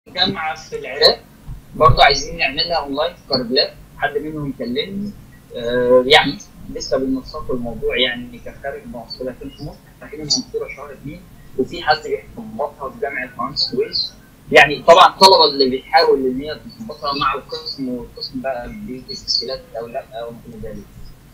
جامعه في العراق برضه عايزين نعملها اونلاين في كاربلاء حد منهم كلمني آه يعني لسه بننسق الموضوع يعني كخارج مصر لكن في مصر تقريبا منصوره شهر اثنين وفي حد بيظبطها في جامعه قناه السويس يعني طبعا الطلبه اللي بيحاول ان هي تظبطها مع القسم والقسم بقى بيدي تسهيلات او لا او مثل ذلك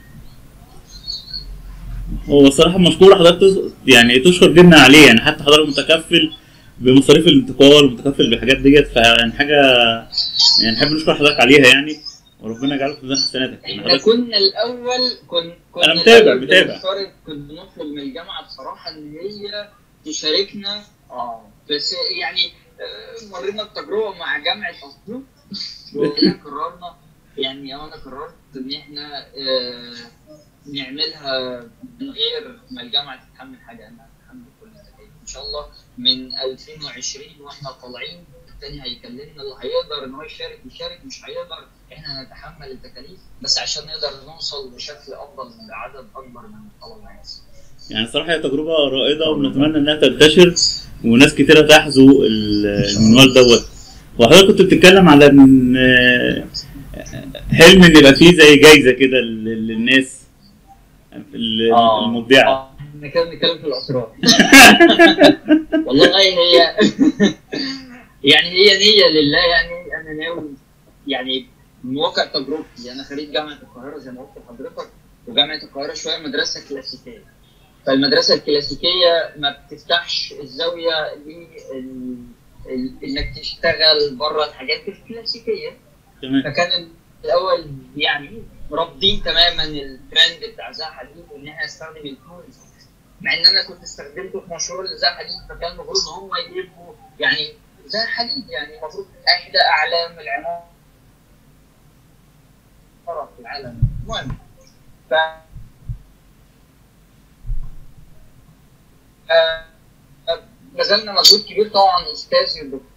هو الصراحه مشكور حضرتك تز- يعني تشكر جدا عليه يعني حتى حضرتك متكفل بمصاريف الانتقال ومتكفل بالحاجات ديت فيعني حاجه يعني نحب نشكر حضرتك عليها يعني وربنا يجعلك في ميزان حسناتك يعني احنا حضرتك كنا الاول كن كنا أنا متابع- الأول متابع. بنفترض كنا بنطلب من الجامعه بصراحه ان هي تشاركنا اه بس يعني آه، مرينا بتجربه مع جامعه اسيوط وإحنا قررنا يعني انا قررت ان احنا آه، نعملها من غير ما الجامعه تتحمل حاجه انها تتحمل كل التكاليف ان شاء الله من 2020 واحنا طالعين التاني هيكلمنا اللي هيقدر ان هو يشارك يشارك مش هيقدر احنا هنتحمل التكاليف بس عشان نقدر نوصل بشكل افضل لعدد اكبر من الطلبه يعني. يعني الصراحه هي تجربه رائده وبنتمنى انها تنتشر وناس كتيره تحظو ال- المنوال دوت وحضرتك كنت بتتكلم على ان آه، حلم ان يبقى فيه زي جايزه كده لل- للناس ال- المبدعه آه، احنا كده بنتكلم في الاسرار والله هي يعني هي نيه لله يعني انا ناوي يعني من واقع تجربتي انا خريج جامعه القاهره زي ما قلت لحضرتك وجامعه القاهره شويه مدرسه كلاسيكيه فالمدرسه الكلاسيكيه ما بتفتحش الزاويه لل- ال- انك تشتغل بره الحاجات الكلاسيكيه تمام فكان الاول يعني رافضين تماما الترند بتاع زاحه دي وان احنا نستخدم التولز مع ان انا كنت استخدمته في مشروع زاحه دي فكان المفروض ان هم يجيبوا يعني زي حديد يعني المفروض احدى اعلام العماره في العالم المهم ف آه، آه، بذلنا مجهود كبير طبعا استاذي الدكتور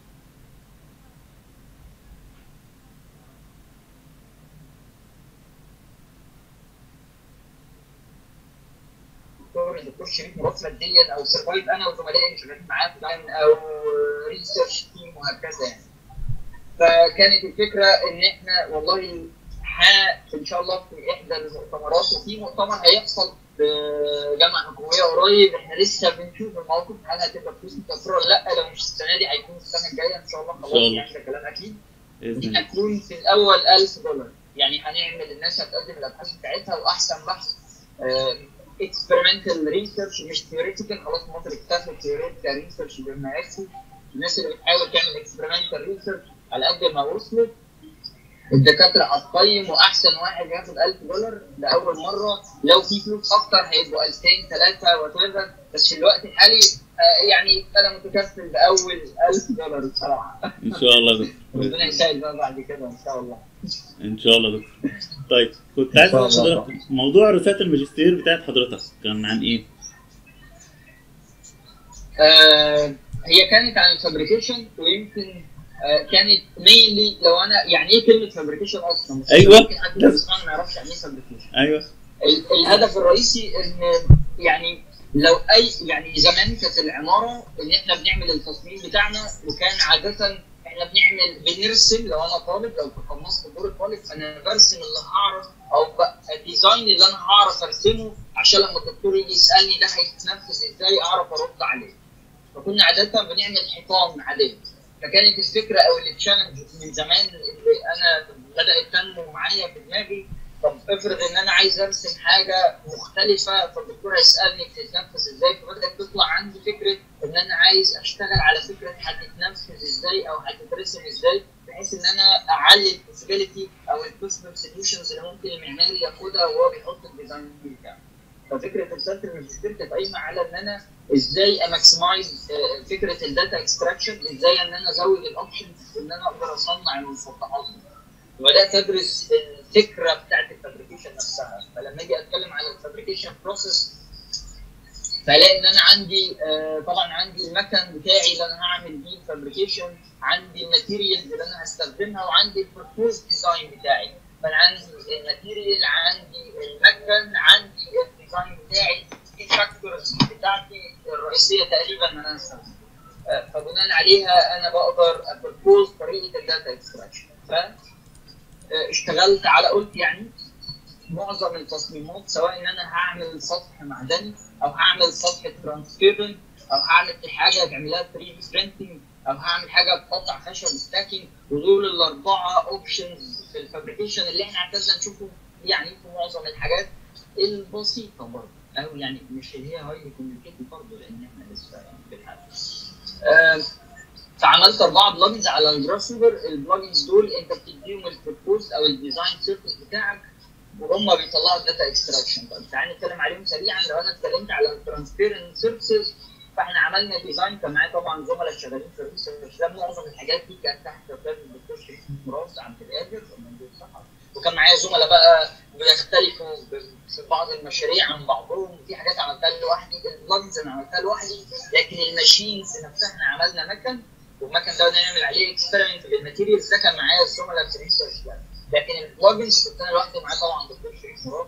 الدكتور الدكتور شريف مراد ماديا او سرفايف انا وزملائي شغالين معاه في اللاين او ريسيرش تيم وهكذا يعني فكانت الفكره ان احنا والله ح ان شاء الله في احدى المؤتمرات وفي مؤتمر هيحصل في جامعه حكوميه قريب احنا لسه بنشوف الموقف هل هتبقى فلوس متوفره ولا لا لو مش السنه دي هيكون السنه الجايه ان شاء الله خلاص الله. يعني ده كلام اكيد باذن دي الله هتكون في الاول 1000 دولار يعني هنعمل الناس هتقدم الابحاث بتاعتها واحسن بحث اكسبيرمنتال ريسيرش مش ثيوريتيكال خلاص مصر اكتفت ثيوريتيكال ريسيرش بما يكفي الناس اللي بتحاول تعمل اكسبيرمنتال ريسيرش على قد ما وصلت الدكاتره هتقيم واحسن واحد ياخد 1000 دولار لاول مره لو في فلوس اكتر هيبقوا 2000 3 وات بس في الوقت الحالي آه، يعني انا متكفل باول 1000 دولار بصراحه ان شاء الله يا دكتور ربنا يسهل بقى بعد كده ان شاء الله ان شاء الله يا دكتور طيب كنت عايز إن شاء اسال الله. حضرتك موضوع رساله الماجستير بتاعت حضرتك كان عن ايه؟ آه، هي كانت عن الفابريكيشن ويمكن آه، كانت مينلي لو انا يعني ايه كلمه فابريكيشن اصلا؟ بس أيوة. ممكن حد اللي بيسمعنا ما يعرفش يعني ايه فابريكيشن ايوه ال- الهدف الرئيسي ان يعني لو اي يعني زمان كانت العماره ان احنا بنعمل التصميم بتاعنا وكان عاده احنا بنعمل بنرسم لو انا طالب لو تقمصت دور الطالب فانا برسم اللي هعرف او بقى الديزاين اللي انا هعرف ارسمه عشان لما الدكتور يجي يسالني ده هيتنفذ ازاي اعرف ارد عليه. فكنا عاده بنعمل حيطان عاديه. فكانت الفكره او التشالنج من زمان اللي انا بدات تنمو معايا في دماغي طب افرض ان انا عايز ارسم حاجه مختلفه فالدكتور هيسالني بتتنفذ ازاي فبدات تطلع عندي فكره ان انا عايز اشتغل على فكره هتتنفذ ازاي او هتترسم ازاي بحيث ان انا اعلي البوسيبيليتي او البوسيبل سوليوشنز اللي ممكن المعماري ياخدها وهو بيحط الديزاين بتاعه. ففكره رساله الماجستير كانت قايمه على ان انا ازاي اماكسمايز فكره الداتا اكستراكشن ازاي ان انا ازود الاوبشنز ان انا اقدر اصنع المسطحات دي. وبدات ادرس الفكره بتاعت الفابريكيشن نفسها فلما اجي اتكلم على الفابريكيشن بروسيس فلاقي ان انا عندي آه، طبعا عندي المكن بتاعي اللي انا هعمل بيه الفابريكيشن عندي الماتيريالز اللي انا هستخدمها وعندي البروبوز ديزاين بتاعي فانا عندي الماتيريال عندي المكن عندي الديزاين بتاعي الفاكتورز بتاعتي الرئيسيه تقريبا ان انا هستخدمها فبناء عليها انا بقدر ابروبوز طريقه الداتا اكستراكشن ف اشتغلت على قلت يعني معظم التصميمات سواء ان انا هعمل سطح معدني او هعمل سطح ترانسبيرنت او هعمل حاجه تعملها 3 دي برينتنج او هعمل حاجه بقطع خشب ستاكينج ودول الاربعه اوبشنز في الفابريكيشن اللي احنا اعتدنا نشوفه يعني في معظم الحاجات البسيطه برضه او يعني مش اللي هي هايلي كوميونيكيتد برضه لان احنا لسه يعني بنحاول آه فعملت اربعه بلجنز على الجراس هوبر البلجنز دول انت بتديهم البروبوز او الديزاين سيرفيس بتاعك وهم بيطلعوا الداتا اكستراكشن طب تعالى نتكلم عليهم سريعا لو انا اتكلمت على الترانسبيرنت سيرفيسز فاحنا عملنا ديزاين كان معايا طبعا زملاء شغالين في الريسيرش ده معظم الحاجات دي كانت تحت كتاب الدكتور شريف مراس عبد القادر وكان معايا زملاء بقى بيختلفوا في بعض المشاريع عن بعضهم في حاجات عملتها لوحدي البلجز انا عملتها لوحدي لكن الماشينز نفسها احنا عملنا مكن والمكن ده نعمل عليه اكسبيرمنت بالماتيريالز ده كان معايا الزملاء في الريسيرش ده لكن البلجنز كنت انا لوحدي معايا طبعا دكتور شريف مراس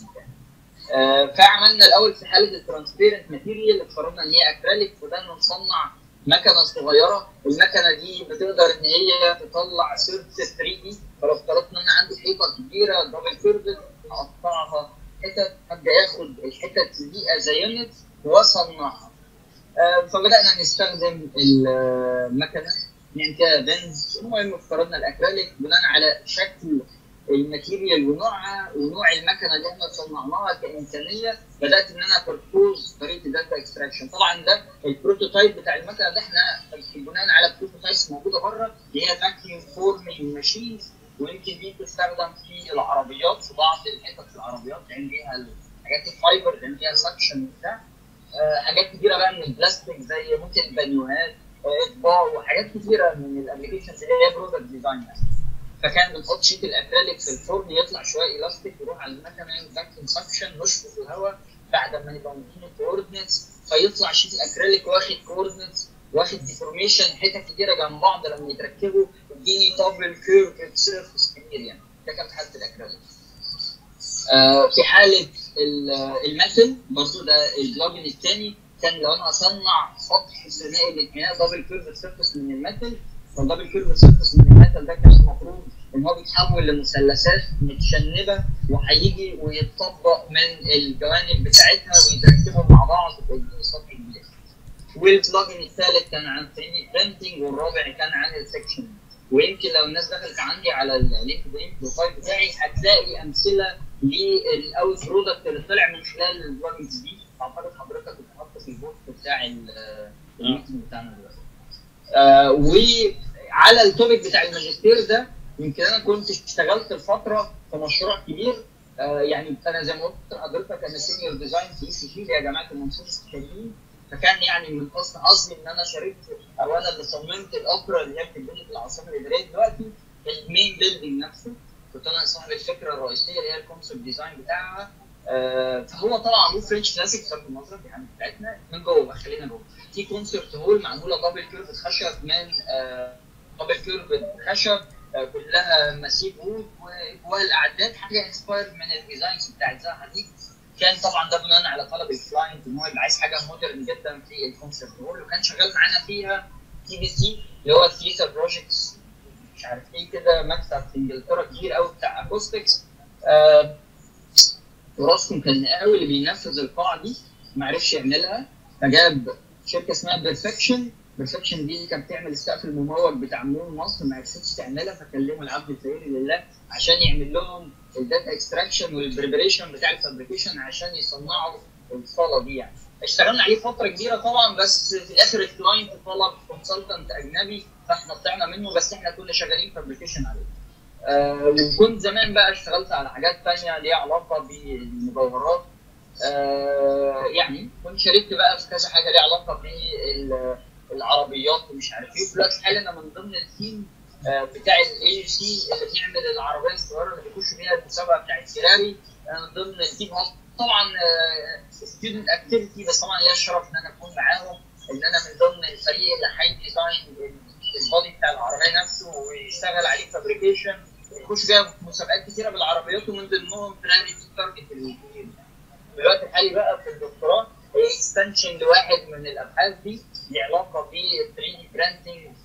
آه فعملنا الاول في حاله الترانسبيرنت ماتيريال افترضنا ان هي اكريليك وبدانا نصنع مكنه صغيره المكنه دي بتقدر ان هي تطلع سيرفس 3 دي فلو افترضت ان انا عندي حيطه كبيره دبل كيرفد اقطعها حتت ابدا اخد الحتت دي از يونت واصنعها آه فبدانا نستخدم المكنه نعمل فيها بنز المهم افترضنا الاكريليك بناء على شكل الماتيريال ونوعها ونوع المكنه اللي احنا صنعناها كامكانيه بدات ان انا بربوز طريقه الداتا اكستراكشن طبعا ده البروتوتايب بتاع المكنه ده احنا بناء على بروتوتايبس موجوده بره اللي هي فاكيوم فورمينج ماشينز ويمكن دي بتستخدم في العربيات في بعض الحتت في العربيات لان فيها الحاجات الفايبر لان فيها سكشن وبتاع أه حاجات كتيره بقى من البلاستيك زي ممكن بانيوهات اطباق وحاجات كتيره من الابلكيشنز اللي هي برودكت ديزاين يعني. فكان بنحط شيت الاكريليك في الفرن يطلع شويه الاستيك يروح على المكنه فاكيوم سكشن نشفه في الهواء بعد ما نبقى مدين الكوردينتس فيطلع شيت الاكريليك واخد كوردينتس واخد ديفورميشن حتت كتيره جنب بعض لما يتركبوا يديني دبل كيرف سيرفيس كبير يعني ده كان في حاله الاكريليك. آه في حاله المثل برضه ده البلجن الثاني كان لو انا اصنع سطح ثنائي الانحناء دبل كيرف سيرفيس من المثل فالدبل كيرف سيرفيس من المثل ده كان المفروض ان هو بيتحول لمثلثات متشنبه وهيجي ويتطبق من الجوانب بتاعتها ويتركبوا مع بعض ويديني سطح كبير. والبلجن الثالث كان عن 3 دي برينتنج والرابع كان عن السكشن ويمكن لو الناس دخلت عندي على اللينكد ان بروفايل بتاعي هتلاقي امثله للاوت برودكت اللي طلع من خلال البلجنز دي اعتقد حضرتك كنت حاطه في البوست بتاع الميتنج بتاعنا دلوقتي. آه وعلى التوبيك بتاع الماجستير ده يمكن انا كنت اشتغلت الفتره في مشروع كبير آه يعني انا زي ما قلت لحضرتك انا سينيور ديزاين في اي سي جي اللي هي جامعه المنصوره التشريعيين فكان يعني من حسن حظي ان انا شاركت او انا اللي صممت الاوبرا اللي هي بتتبني في العاصمه الاداريه دلوقتي المين بيلدينج نفسه كنت انا صاحب الفكره الرئيسيه اللي هي الكونسبت ديزاين بتاعها آه فهو طبعا مو فرنش كلاسيك بسبب المنظر يعني بتاعتنا من جوه خلينا جوه في كونسبت هول معموله دبل كيرف خشب من آه دبل كيرف خشب آه كلها مسيب وود وجواها الاعداد حاجه انسباير من الديزاينز بتاعت زها دي كان طبعا ده بناء على طلب الكلاينت ان هو يبقى عايز حاجه مودرن جدا في الكونسبت هول وكان شغال معانا فيها تي بي سي اللي هو ثيتر بروجكتس مش عارف ايه كده مكتب في انجلترا كبير قوي بتاع اكوستكس آه وراسكم كان قوي اللي بينفذ القاعه دي ما عرفش يعملها فجاب شركه اسمها بيرفكشن بيرفكشن دي كانت بتعمل السقف المموج بتاع مول مصر ما عرفتش تعملها فكلموا العبد الفقير لله عشان يعمل لهم الداتا اكستراكشن والبريبريشن بتاع الفابريكيشن عشان يصنعوا الصاله دي يعني اشتغلنا عليه فتره كبيره طبعا بس في الاخر الكلاينت طلب كونسلتنت اجنبي فاحنا طلعنا منه بس احنا كنا شغالين فابريكيشن عليه آه وكنت زمان بقى اشتغلت على حاجات ثانيه ليها علاقه بالمجوهرات آه يعني كنت شاركت بقى في كذا حاجه ليها علاقه بالعربيات ومش عارف ايه دلوقتي حاليا انا من ضمن التيم آه بتاع الاي سي اللي بيعمل العربيه الصغيره اللي بيخش بيها المسابقه بتاعت فيراري انا من ضمن التيم طبعا ستودنت اكتيفيتي بس طبعا ليا الشرف ان انا اكون معاهم ان انا من ضمن الفريق اللي هيديزاين البادي بتاع العربيه نفسه ويشتغل عليه فابريكيشن ويخش فيها مسابقات كتيره بالعربيات ومن ضمنهم فيراري في التارجت الكبير. في الوقت الحالي بقى في الدكتوراه هي اكستنشن لواحد من الابحاث دي ليه علاقه بال 3 دي برانتنج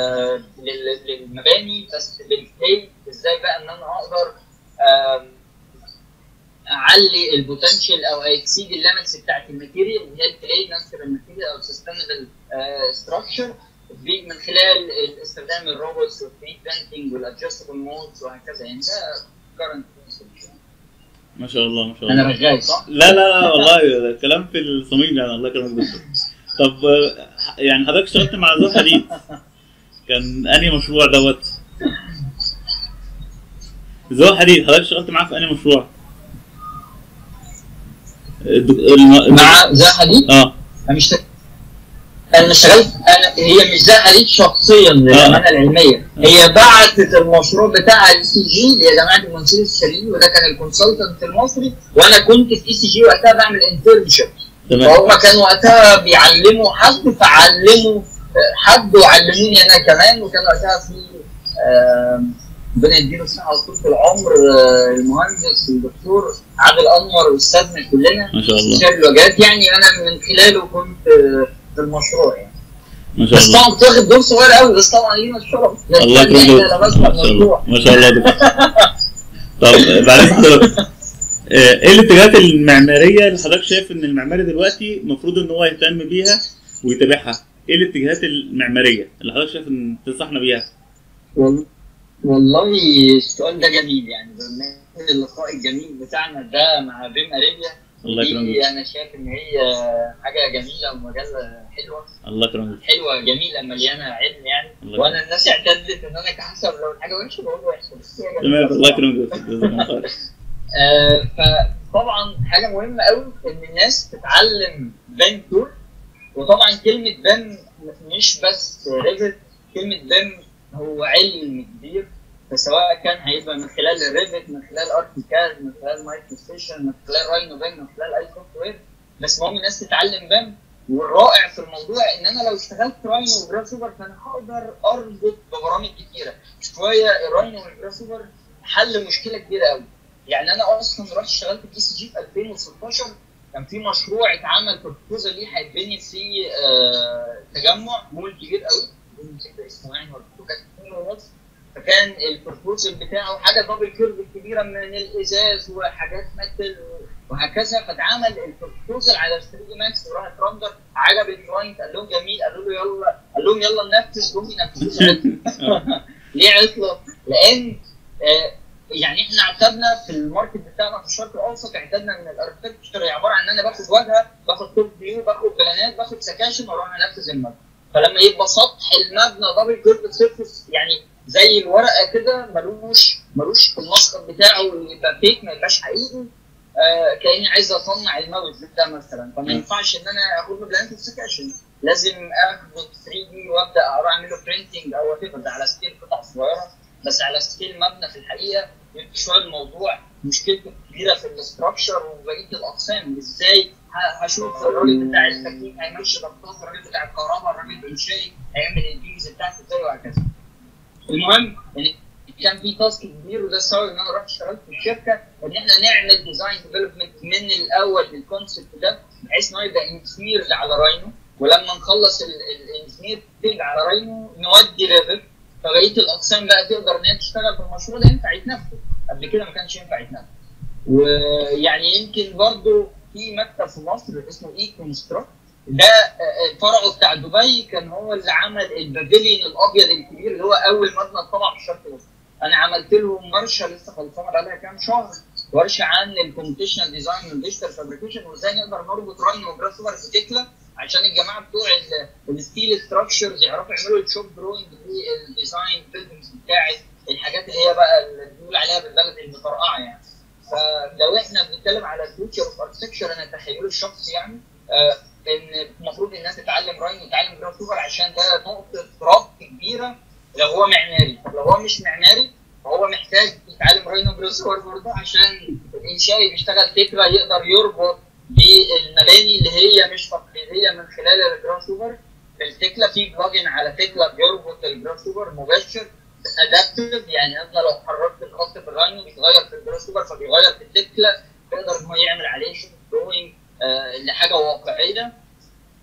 للمباني بس بالكلي ازاي بقى ان انا اقدر آم، اعلي البوتنشال او اكسيد الليمتس بتاعت الماتيريال اللي هي الكلي ناتشرال ماتيريال او سستينبل ستراكشر من خلال استخدام الروبوتس والثري برانتنج والادجستبل مودز وهكذا يعني ده كرنت ما شاء الله ما شاء انا الله رغاي صح؟ لا لا لا والله ده كلام في الصميم يعني الله يكرمك دكتور طب آه، يعني حضرتك اشتغلت مع ذو حديد كان انهي مشروع دوت ذو حديد حضرتك اشتغلت معاه في انهي مشروع؟ الدك- الم... مع ذا حديد اه انا مش انا اشتغلت انا هي مش ذا حديد شخصيا للامانه العلميه هي بعتت المشروع بتاعها الاي سي جي اللي هي جماعه المهندسين الشرقيين وده كان الكونسلتنت المصري وانا كنت في اي سي جي وقتها بعمل انترنشيب تمام فهم كانوا وقتها بيعلموا حد فعلموا حد وعلموني انا كمان وكان وقتها في آم، ربنا يديله الصحه وطول العمر آه، المهندس الدكتور عادل انور استاذنا كلنا ما شاء الله استشاري الوجهات يعني انا من خلاله كنت آه، في المشروع يعني ما شاء بس الله طبعا كنت واخد دور صغير قوي بس طبعا لينا الشرف الله لأن يكرمك احنا لمسنا ما شاء الله الموضوع ما شاء الله دكتور طب بعدين حضرتك آه، ايه الاتجاهات المعماريه اللي حضرتك شايف ان المعماري دلوقتي المفروض ان هو يهتم بيها ويتابعها؟ ايه الاتجاهات المعماريه اللي حضرتك شايف ان تنصحنا بيها؟ وال- والله السؤال ده جميل يعني بما إن اللقاء الجميل بتاعنا ده مع بيم اريبيا الله دي يكرمك انا شايف ان هي حاجه جميله ومجله حلوه الله يكرمك حلوه جميله مليانه علم يعني الله وانا الناس اعتدت ان انا كحسن لو الحاجه وحشه بقول وحشه بس هي تمام جميلة الله بصراحة. يكرمك دكتور. جزاك الله خير. آه، فطبعا حاجه مهمه قوي ان الناس تتعلم بان تول وطبعا كلمه بان مش بس ريفت كلمه بان هو علم كبير فسواء كان هيبقى من خلال الريفت من خلال اركيكاد من خلال مايكرو ستيشن من خلال راينو بان من خلال اي سوفت وير بس المهم الناس تتعلم بان والرائع في الموضوع ان انا لو اشتغلت راينو وجراف سوبر فانا هقدر اربط ببرامج كتيره شويه الراينو والجراف سوبر حل مشكله كبيره قوي يعني انا اصلا رحت اشتغلت في سي جي في 2016 كان في مشروع اتعمل بروبوزال ليه هيتبني في آه، تجمع مول كبير قوي بدون ذكر اسمه يعني هو كان اتنين ونص فكان البروبوزال بتاعه حاجه دبل كيرف كبيره من الازاز وحاجات متل وهكذا فاتعمل البروبوزال على 3 دي ماكس وراح رندر عجب الكلاينت قال لهم جميل قالوا له يلا قال لهم يلا ننفذ جم ينفذوا ليه عطلوا؟ لان آه، يعني احنا اعتدنا في الماركت بتاعنا في الشرق الاوسط اعتدنا ان الاركتكتشر هي عباره عن ان انا باخد واجهه باخد توب فيو باخد بلانات باخد سكاشن واروح انفذ المبنى فلما يبقى سطح المبنى دبل كيرف سيرفيس يعني زي الورقه كده ملوش ملوش المسقط بتاعه يبقى فيك ما يبقاش حقيقي آه كاني عايز اصنع الماوس ده مثلا فما ينفعش ان انا اخد له بلانات وسكاشن لازم اخد 3 دي وابدا اروح اعمل له برينتنج او وات ده على سكيل قطع صغيره بس على سكيل مبنى في الحقيقه يبقى شويه الموضوع مشكلته كبيره في الاستراكشر وبقيه الاقسام ازاي ه- هشوف الراجل بتاع التكييف هيمشي ضغطات الراجل بتاع الكهرباء الراجل الانشائي هيعمل البيز بتاعته ازاي وهكذا. المهم ان كان في تاسك كبير وده السبب ان انا رحت اشتغلت في الشركه ان احنا نعمل ديزاين ديفلوبمنت من الاول للكونسبت ده بحيث ان هو يبقى انجينيرد على راينو ولما نخلص الانجينير على راينو نودي ريفت فبقيه الاقسام بقى تقدر ان هي تشتغل في المشروع ده ينفع يتنفذ قبل كده ما كانش ينفع يتنفذ ويعني يمكن برضو في مكتب في مصر اسمه اي كونستراكت ده آه، فرعه بتاع دبي كان هو اللي عمل البافيليون الابيض الكبير اللي هو اول مبنى اتطبع في الشرق الاوسط انا عملت لهم ورشه لسه خلصانه بقالها كام شهر ورشه عن الكومبيتيشنال ديزاين والديجيتال فابريكيشن وازاي نقدر نربط راين وجراف سوبر في تكلا عشان الجماعه بتوع ال- الستيل ستراكشرز يعرفوا يعملوا الشوب دروينج للديزاين بيلدنجز بتاعت الحاجات اللي هي بقى اللي بنقول عليها بالبلد المطرقعه يعني فلو احنا بنتكلم على الفيوتشر اوف اركتكشر انا تخيلي الشخصي يعني آه ان المفروض الناس تتعلم راين وتتعلم جراف سوبر عشان ده نقطه ربط كبيره لو هو معماري طب لو هو مش معماري فهو محتاج يتعلم راين وجراف سوبر برضه عشان الانشائي بيشتغل فكره يقدر يربط بالمباني اللي هي مش تقليديه من خلال الجراف سوبر التكلا في بلجن على تكلا بيربط الجراف سوبر مباشر ادابتيف يعني انا لو حركت الخط في الراينو بيتغير في الجراف سوبر فبيغير في التكلا يقدر ان هو يعمل عليه شوت دروينج آه لحاجه واقعيه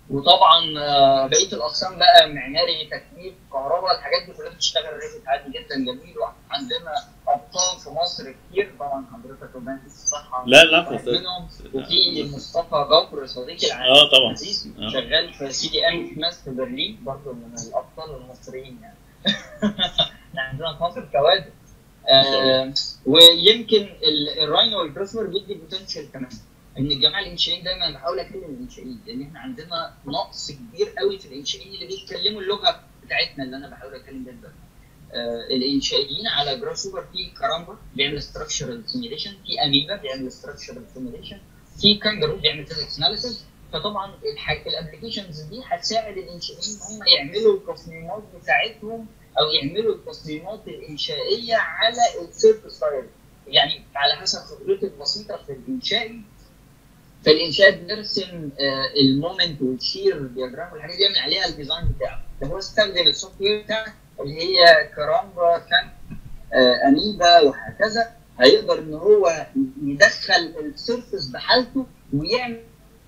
وطبعا آه، بقيه الاقسام بقى معماري تكييف كهرباء الحاجات دي كلها بتشتغل ريفت عادي جدا جميل وعندنا ابطال في مصر كتير طبعا حضرتك ومهندس الصحه لا لا واحد بس منهم وفي مصطفى جبر صديقي العزيز اه طبعا عزيز آه. شغال في سي دي ام في ماس في برلين برضه من الابطال المصريين يعني احنا عندنا في مصر كوادر آه ويمكن ال- الراينو والكريسمر بيدي بوتنشال كمان ان الجماعه الانشائيين دايما بحاول اكلم الانشائيين لان احنا عندنا نقص كبير قوي في الانشائيين اللي بيتكلموا اللغه بتاعتنا اللي انا بحاول اتكلم بيها دلوقتي. آه الانشائيين على جراس سوبر في كارامبا بيعمل ستراكشرال سيميليشن في اميبا بيعمل ستراكشرال سيميليشن في كانجرو بيعمل فيزكس اناليسيس فطبعا الابلكيشنز دي هتساعد الانشائيين ان هم يعملوا التصميمات بتاعتهم او يعملوا التصميمات الانشائيه على السيرفس لاير يعني على حسب خبرتي البسيطه في الانشائي فالانشاء بيرسم آه، المومنت والشير دياجرام والحاجات دي يعمل عليها الديزاين بتاعه ده هو استخدم السوفت وير بتاعه اللي هي كرامبا كان آه، اميبا وهكذا هيقدر ان هو يدخل السيرفس بحالته ويعمل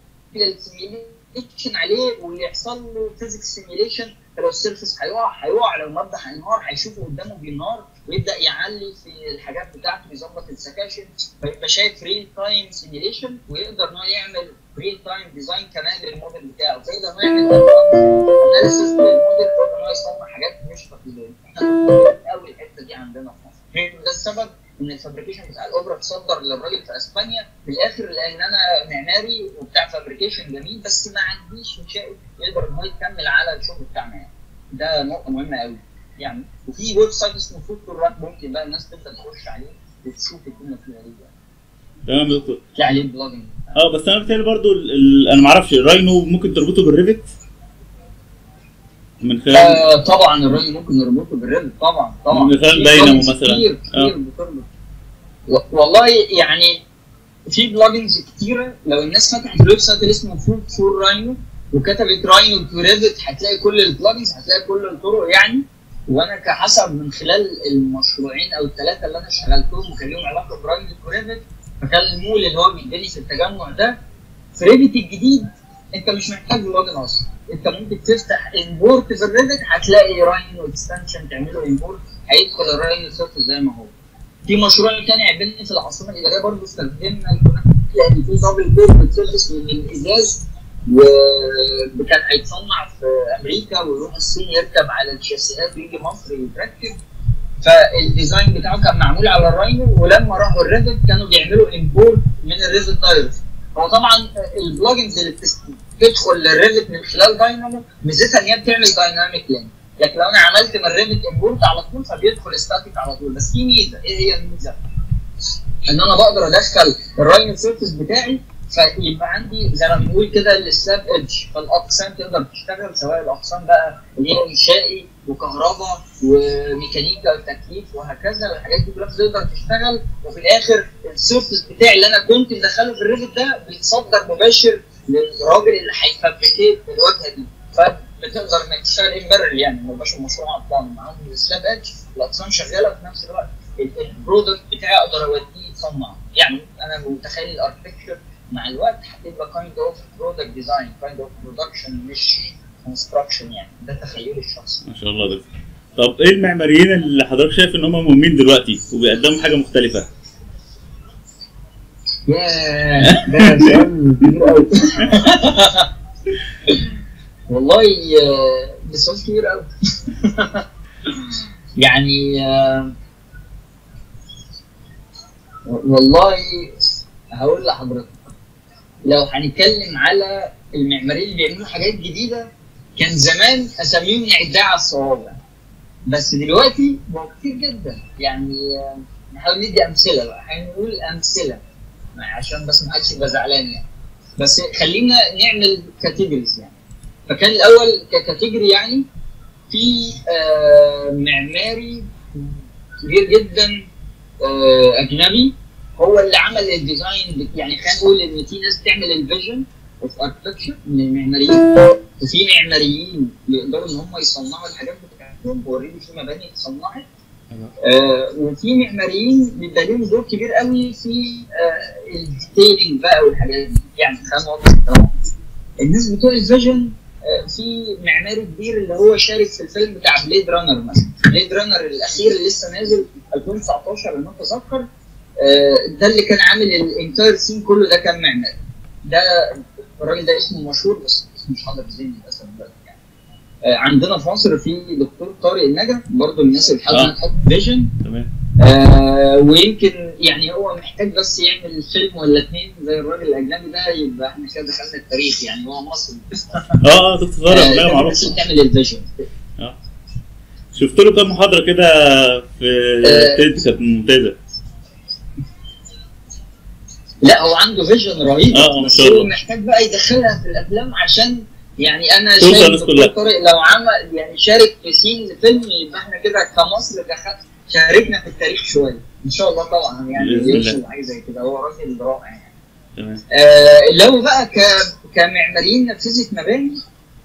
السيميليشن عليه ويحصل له فيزيكس سيميليشن فلو السيرفس هيقع هيقع لو مبدا هينهار هيشوفه قدامه بينهار ويبدا يعلي في الحاجات بتاعته يظبط السكاشن فيبقى شايف ريل تايم سيميليشن ويقدر ان هو يعمل ريل تايم ديزاين كمان للموديل بتاعه فيقدر ان هو يعمل اناليسيس للموديل ويقدر ان هو يصنع حاجات مش تقليديه احنا قوي الحته دي عندنا في مصر يمكن ده السبب ان الفابريكيشن بتاع الاوبرا اتصدر للراجل في اسبانيا في الاخر لان انا معماري وبتاع فابريكيشن جميل بس ما عنديش انشائي يقدر ان هو يكمل على الشغل بتاعنا يعني ده نقطه مهمه قوي يعني وفي ويب سايت اسمه فوتو ران ممكن بقى الناس تبدا تخش عليه وتشوف الدنيا فيها ايه يعني. تمام يا دكتور تلاقي عليه بلوجنج اه بس انا بتهيألي برضو ال... ال... انا ما اعرفش الراينو ممكن تربطه بالريفت من خلال آه طبعا الراجل ممكن نربطه بالريفت طبعا طبعا من خلال في داينامو plugins مثلا. كتير آه. كتير بتربط و- والله يعني في بلجنز كتيره لو الناس فتحت الويب سايت اللي اسمه فود فور راينو وكتبت راينو تو ريفت هتلاقي كل البلجنز هتلاقي كل الطرق يعني وانا كحسب من خلال المشروعين او الثلاثه اللي انا اشتغلتهم وكان لهم علاقه براينو تو ريفت فكان المول اللي هو بيداني في التجمع ده في ريفت الجديد انت مش محتاج لوجن اصلا انت ممكن تفتح امبورت في الريفت هتلاقي راينو اكستنشن تعمله امبورت هيدخل الراينو سيرفس زي ما هو في مشروع تاني عملني في العاصمه الاداريه برضه استخدمنا الكونكت لان في دبل كيرف سيرفيس من الازاز وكان هيتصنع في امريكا ويروح الصين يركب على الشاسيهات ويجي مصر يتركب فالديزاين بتاعه كان معمول على الراينو ولما راحوا الريفت كانوا بيعملوا امبورت من الريفت دايركت هو طبعا البلجنز اللي بتس- بتدخل للريفت من خلال داينامو ميزتها ان هي بتعمل دايناميك لينك لكن لو انا عملت من الريفت امبورت على طول فبيدخل ستاتيك على طول بس في ميزه ايه هي الميزه؟ ان انا بقدر ادخل الراينو سيرفيس بتاعي فيبقى عندي زي ما بنقول كده السلاب ايدج فالاقسام تقدر تشتغل سواء الاقسام بقى اللي هي انشائي وكهرباء وميكانيكا وتكييف وهكذا والحاجات دي كلها تقدر تشتغل وفي الاخر السيرفيس بتاعي اللي انا كنت مدخله في الريفت ده بيتصدر مباشر للراجل اللي هيفابريكيت الواجهه دي فبتقدر انك تشتغل امبرل يعني ما يبقاش المشروع عطلان معاهم السلاب ايدج الاقسام شغاله وفي نفس الوقت ال- البرودكت بتاعي اقدر اوديه يتصنع يعني انا متخيل الاركتكتشر مع الوقت هتبقى كايند اوف برودكت ديزاين كايند اوف برودكشن مش كونستراكشن يعني ده تخيلي الشخصي ما شاء الله ده طب ايه المعماريين اللي حضرتك شايف ان هم مهمين دلوقتي وبيقدموا حاجه مختلفه؟ ياه ده سؤال كبير قوي والله آه، ده سؤال كبير قوي يعني آه، والله هقول لحضرتك لو هنتكلم على المعماريين اللي بيعملوا حاجات جديده كان زمان اساميهم نعدها على الصوابع بس دلوقتي بقوا كتير جدا يعني آه، نحاول ندي امثله بقى هنقول امثله عشان بس ما حدش يبقى زعلان يعني بس خلينا نعمل كاتيجوريز يعني فكان الاول ككاتيجوري يعني في آه، معماري كبير جدا آه، اجنبي هو اللي عمل الديزاين بت- يعني خلينا نقول ان في ناس بتعمل الفيجن اوف اركتكتشر من المعماريين وفي معماريين بيقدروا ان هم يصنعوا الحاجات بتاعتهم اوريدي في مباني اتصنعت آه، وفي معماريين بيبقى لهم دور كبير قوي في آه، الديتيلنج بقى والحاجات دي يعني خلينا نوضح الكلام الناس بتوع الفيجن آه، في معماري كبير اللي هو شارك في الفيلم بتاع بليد رانر مثلا بليد رانر الاخير اللي لسه نازل 2019 لما اتذكر آه، ده اللي كان عامل الانتاير سين كله ده كان معماري ده الراجل ده اسمه مشهور بس اسمه مش حاضر في ذهني للاسف دلوقتي يعني آه، عندنا في مصر في دكتور طارق النجا برضه من الناس اللي آه. بتحب تحط فيجن تمام آه ويمكن يعني هو محتاج بس يعمل فيلم ولا اتنين زي الراجل الاجنبي ده يبقى احنا كده دخلنا التاريخ يعني هو مصري اه اه دكتور طارق آه، لا ده معروف بس تعمل الفيجن شفت له كام محاضره كده في آه. تيد كانت ممتازه لا هو عنده فيجن رهيب آه، ما بس شاء هو الله. محتاج بقى يدخلها في الافلام عشان يعني انا توصل شايف الناس دكتور كلها. طارق لو عمل يعني شارك في سين فيلم يبقى احنا كده كمصر دخل شاركنا في التاريخ شويه ان شاء الله طبعا يعني بإذن الله. يوصل حاجه زي كده هو راجل رائع يعني تمام آه، لو بقى ك... كمعماريين نفذت مباني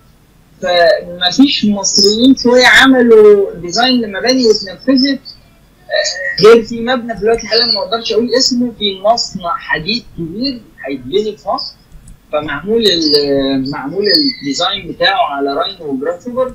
فما فيش مصريين شويه عملوا ديزاين لمباني واتنفذت آه، غير في مبنى في الوقت الحالي ما اقدرش اقول اسمه في مصنع حديد كبير هيتبني في مصر فمعمول ال- معمول الديزاين بتاعه على راينو وجراف سوبر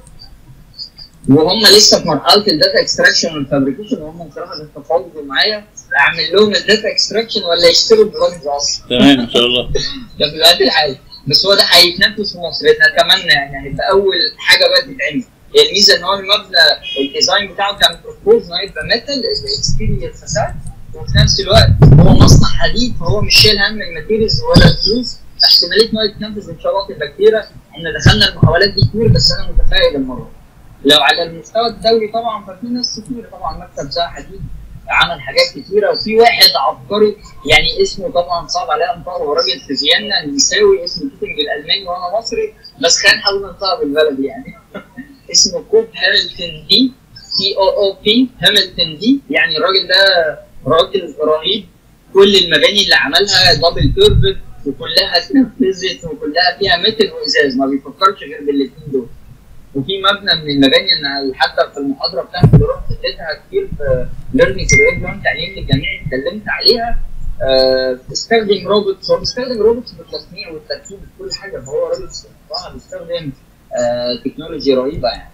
وهم لسه في مرحله الداتا اكستراكشن والفابريكيشن وهم بصراحه بيتفاوضوا معايا اعمل لهم الداتا اكستراكشن ولا يشتروا الدراجز اصلا تمام ان شاء الله ده في الوقت الحالي بس هو ده هيتنفذ في مصر نتمنى يعني هيبقى اول حاجه بقى تتعمل هي الميزه ان هو المبنى الديزاين بتاعه كان بروبوز ان هو يبقى ميتال الاكستيريور فساد وفي نفس الوقت هو مصنع حديد فهو مش شايل هم الماتيريالز ولا الفلوس احتماليه ان هو يتنفذ ان شاء الله تبقى كبيره احنا دخلنا المحاولات دي كتير بس انا متفائل المره لو على المستوى الدولي طبعا ففي ناس كتير طبعا مكتب زي حديد عمل حاجات كتيره وفي واحد عبقري يعني اسمه طبعا صعب عليه انطقه هو راجل في فيينا نمساوي اسمه كيتنج الالماني وانا مصري بس خلينا نحاول ننطقها بالبلدي يعني اسمه كوب هامilton دي سي او او بي هامilton دي يعني الراجل ده راجل رهيب كل المباني اللي عملها دبل كيرفت وكلها اتنفذت وكلها فيها متر وازاز ما بيفكرش غير بالاثنين دول وفي مبنى من المباني انا حتى في المحاضره بتاعتي اللي رحت اديتها كتير في ليرنينج كوريكولم تعليم للجميع اتكلمت عليها آه، بتستخدم روبوت هو بيستخدم روبوت في التصنيع والتركيب في كل حاجه فهو راجل بصراحه بيستخدم آه، تكنولوجي رهيبه يعني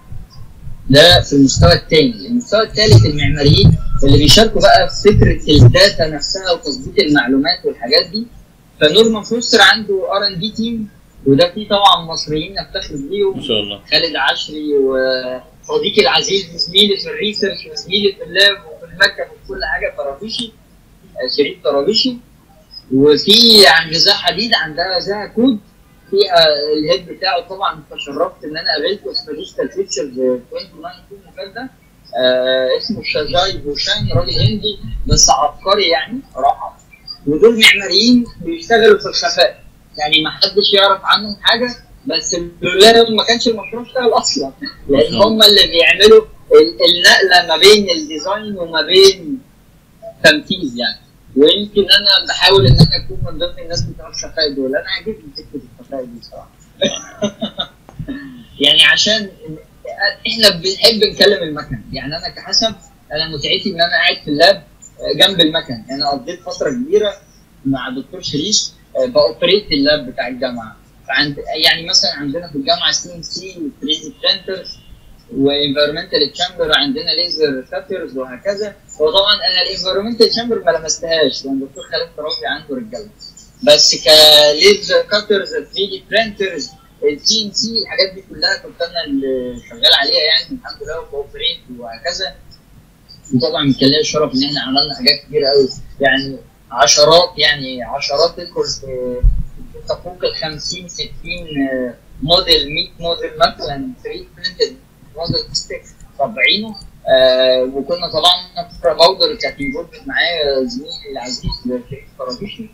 ده في المستوى الثاني المستوى الثالث المعماريين اللي بيشاركوا بقى في فكره الداتا نفسها وتظبيط المعلومات والحاجات دي فنورمان فوستر عنده ار ان دي تيم وده فيه طبعا مصريين نفتخر بيهم ما شاء الله خالد عشري وصديقي العزيز وزميلي في الريسيرش وزميلي في اللاب وفي المكتب وفي كل حاجه طرابيشي آه، شريف طرابيشي وفي عند ذا حديد عندها ذا كود فيها الهيد بتاعه طبعا تشرفت ان انا قابلته في ديجيتال فيتشرز 2019 اللي فات ده آه اسمه شاجاي بوشان راجل هندي بس عبقري يعني صراحه ودول معماريين بيشتغلوا في الخفاء يعني ما حدش يعرف عنهم حاجه بس لولاهم ما كانش المشروع اشتغل اصلا لان هم اللي بيعملوا ال- النقله ما بين الديزاين وما بين تنفيذ يعني ويمكن انا بحاول ان انا اكون من ضمن الناس بتوع الخفاء دول انا عاجبني فكره الخفاء دي بصراحه يعني عشان احنا بنحب نكلم المكن يعني انا كحسن انا متعتي ان انا قاعد في اللاب جنب المكن يعني انا قضيت فتره كبيره مع دكتور شريف باوبريت اللاب بتاع الجامعه فعند يعني مثلا عندنا في الجامعه سي ام سي 3 دي برينترز وانفيرمنتال تشامبر عندنا ليزر كاترز وهكذا وطبعا انا الانفيرمنتال تشامبر ما لمستهاش لان الدكتور خالد ترابي عنده رجاله بس كليزر كاترز 3 دي برينترز السي ام سي الحاجات دي كلها كنت انا اللي شغال عليها يعني الحمد لله وكوبريت وهكذا وطبعا كان ليا الشرف ان احنا عملنا حاجات كتير قوي يعني عشرات يعني عشرات تدخل في تفوق ال 50 60 آه، موديل 100 موديل مثلا 3 برنتد موديل ستيك طابعينه آه وكنا طبعا في باودر كانت انفولفد معايا زميلي العزيز شريف طرابيشي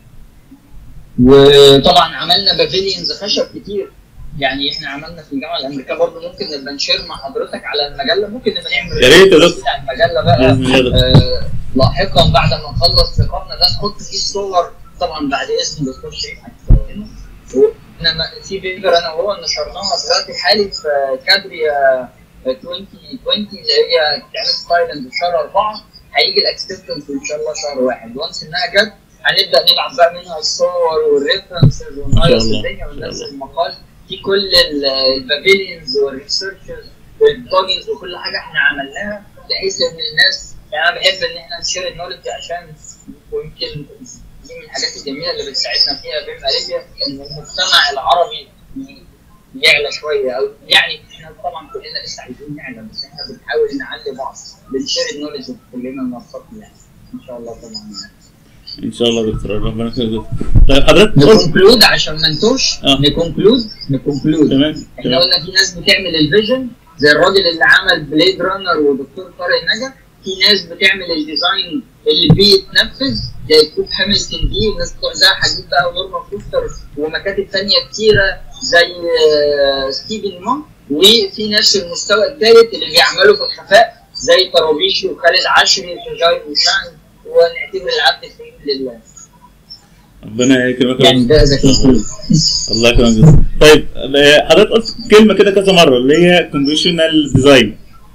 وطبعا عملنا بافيليونز خشب كتير يعني احنا عملنا في الجامعه الامريكيه برضه ممكن نبقى نشير مع حضرتك على المجله ممكن نبقى نعمل يا ريت يا دكتور. بتاع المجله بقى بإذن الله يا دكتور. آه لاحقا بعد ما نخلص لقائنا ده نحط فيه الصور طبعا بعد اسم دكتور شريف هنستخدمه انما في بيبر انا وهو نشرناها في الوقت الحالي في كادريا 2020 اللي هي بتتعمل في تايلاند في شهر اربعه هيجي الاكسبتنس ان شاء الله شهر واحد وانس انها جت هنبدا نبعت بقى منها الصور والريفرنسز ونغير الله. الدنيا إن وننزل شاء الله. المقال في كل البافيليونز والريسيرشز والبلوجنز وكل حاجه احنا عملناها بحيث ان الناس يعني انا بحب ان احنا نشير النولج عشان ويمكن دي من الحاجات الجميله اللي بتساعدنا فيها بين اريبيا ان المجتمع العربي يعلى شويه او يعني احنا طبعا كلنا لسه عايزين نعلى بس احنا بنحاول نعلي بعض بنشير النولج كلنا نوصلنا يعني ان شاء الله طبعا ان شاء الله يا دكتور ربنا يخليك طيب حضرتك قلت نكونكلود عشان ما نتوش آه. نكونكلود نكونكلود تمام احنا تمام قلنا في ناس بتعمل الفيجن زي الراجل اللي عمل بليد رانر ودكتور طارق نجا في ناس بتعمل الديزاين اللي بيتنفذ زي كوب هامilton دي والناس بتوع زها حديد بقى ونورمان فوستر ومكاتب تانية كتيرة زي آه، ستيفن مون وفي ناس في المستوى الثالث اللي بيعملوا في الخفاء زي طرابيشي وخالد عشري وجاي وشان ونعتبر العبد في لله ربنا يكرمك يا يعني دكتور. ده اذا كنت الله يكرمك جدا. طيب آه، حضرتك قلت كلمه كده كذا مره اللي هي كونفشنال ديزاين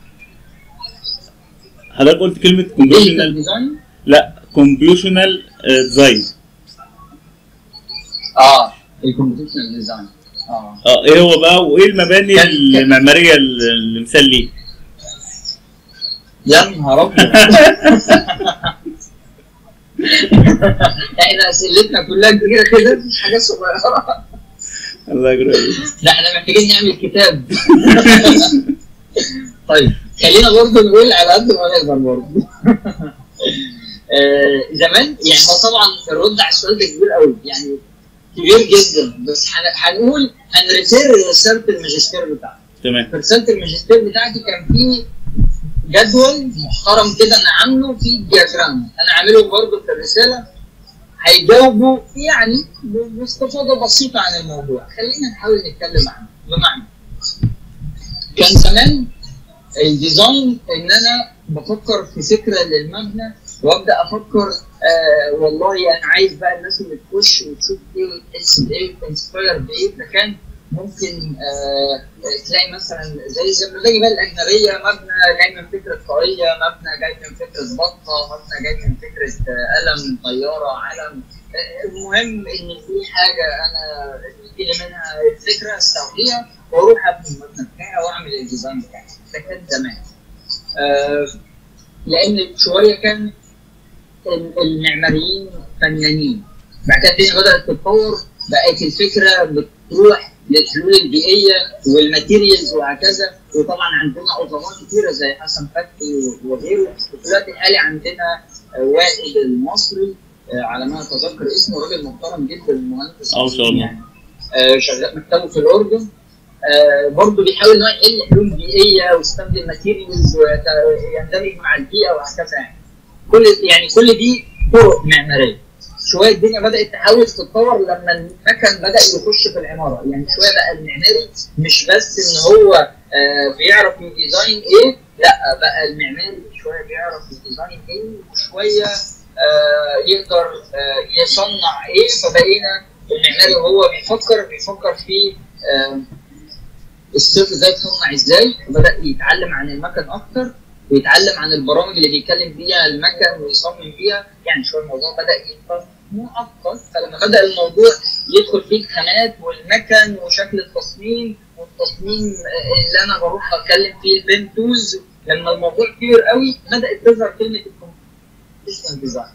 حضرتك قلت كلمه كونفشنال ديزاين لا كونفشنال ديزاين اه الكمبيوتر ديزاين اه اه ايه هو بقى وايه المباني كان- المعماريه اللي مثال ليه؟ يا نهار ابيض احنا اسئلتنا كلها كبيره كده مش حاجات صغيره الله يكرمك لا احنا محتاجين نعمل كتاب طيب خلينا برضه نقول على قد ما نقدر برضه آه، زمان يعني هو طبعا الرد على السؤال ده كبير قوي يعني كبير جدا بس هن- هنقول هنرسل رساله الماجستير بتاعتي تمام في رساله الماجستير بتاعتي كان في جدول محترم كده انا عامله فيه دياجرام انا عامله برضه في الرساله هيجاوبوا يعني ب- باستفاضه بسيطه عن الموضوع خلينا نحاول نتكلم عنه بمعنى كان زمان الديزاين ان انا بفكر في فكره للمبنى وابدا افكر آه والله انا عايز بقى الناس اللي تخش وتشوف ايه وتحس بايه وتنسباير بايه فكان ممكن آه تلاقي مثلا زي زي زي بقى الاجنبيه مبنى جاي من فكره طاقيه مبنى جاي من فكره بطه مبنى جاي من فكره آه قلم طياره علم آه المهم ان في حاجه انا يجي لي منها الفكره استوعبها واروح ابني المبنى بتاعي واعمل الديزاين بتاعي ده كان زمان آه لان شويه كان ال- المعماريين فنانين بعد كده الدنيا بدات تتطور بقت الفكره بتروح للحلول البيئيه والماتيريالز وهكذا وطبعا عندنا عظماء كتيره زي حسن فتحي وغيره وفي الوقت الحالي عندنا آه، وائل المصري آه، على ما اتذكر اسمه راجل محترم جدا مهندس آه، ما شاء الله. يعني آه، شغال مكتبه في الاردن آه، برضه بيحاول ان هو يحل حلول بيئيه ويستخدم ماتيريالز ويندمج مع البيئه وهكذا يعني كل يعني كل دي طرق معماريه شويه الدنيا بدات تحاول تتطور لما المكن بدا يخش في العماره يعني شويه بقى المعماري مش بس ان هو آه بيعرف يديزاين ايه لا بقى المعماري شويه بيعرف يديزاين ايه وشويه آه يقدر آه يصنع ايه فبقينا المعماري وهو بيفكر بيفكر في آه الصفر ده يتصنع ازاي وبدا يتعلم عن المكن اكتر ويتعلم عن البرامج اللي بيتكلم بيها المكن ويصمم بيها يعني شويه الموضوع بدا يبقى معقد فلما بدا الموضوع يدخل فيه الخامات والمكن وشكل التصميم والتصميم آه، اللي انا بروح اتكلم فيه البين تولز لما الموضوع كبير قوي بدات تظهر كلمه الكومبيوتيشن ديزاين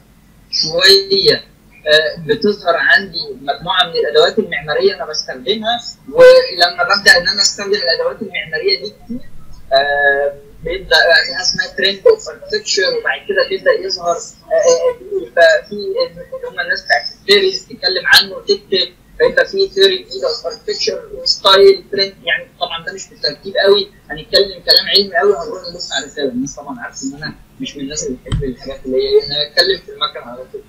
شويه آه، بتظهر عندي مجموعه من الادوات المعماريه انا بستخدمها ولما ببدا ان انا استخدم الادوات المعماريه دي كتير آه، بيبدا حاجه اسمها ترند اوف اركتكشر وبعد كده بيبدا يظهر آه، آه، يبقى في اللي هم الناس بتاعت الثيريز تتكلم عنه وتكتب فيبقى في ثيوري جديده اوف اركتكشر وستايل ترند يعني طبعا ده مش بالترتيب قوي هنتكلم كلام علمي قوي هنروح نبص على رساله الناس طبعا عارفه ان انا مش من الناس اللي بتحب الحاجات اللي هي انا اتكلم في المكن على طول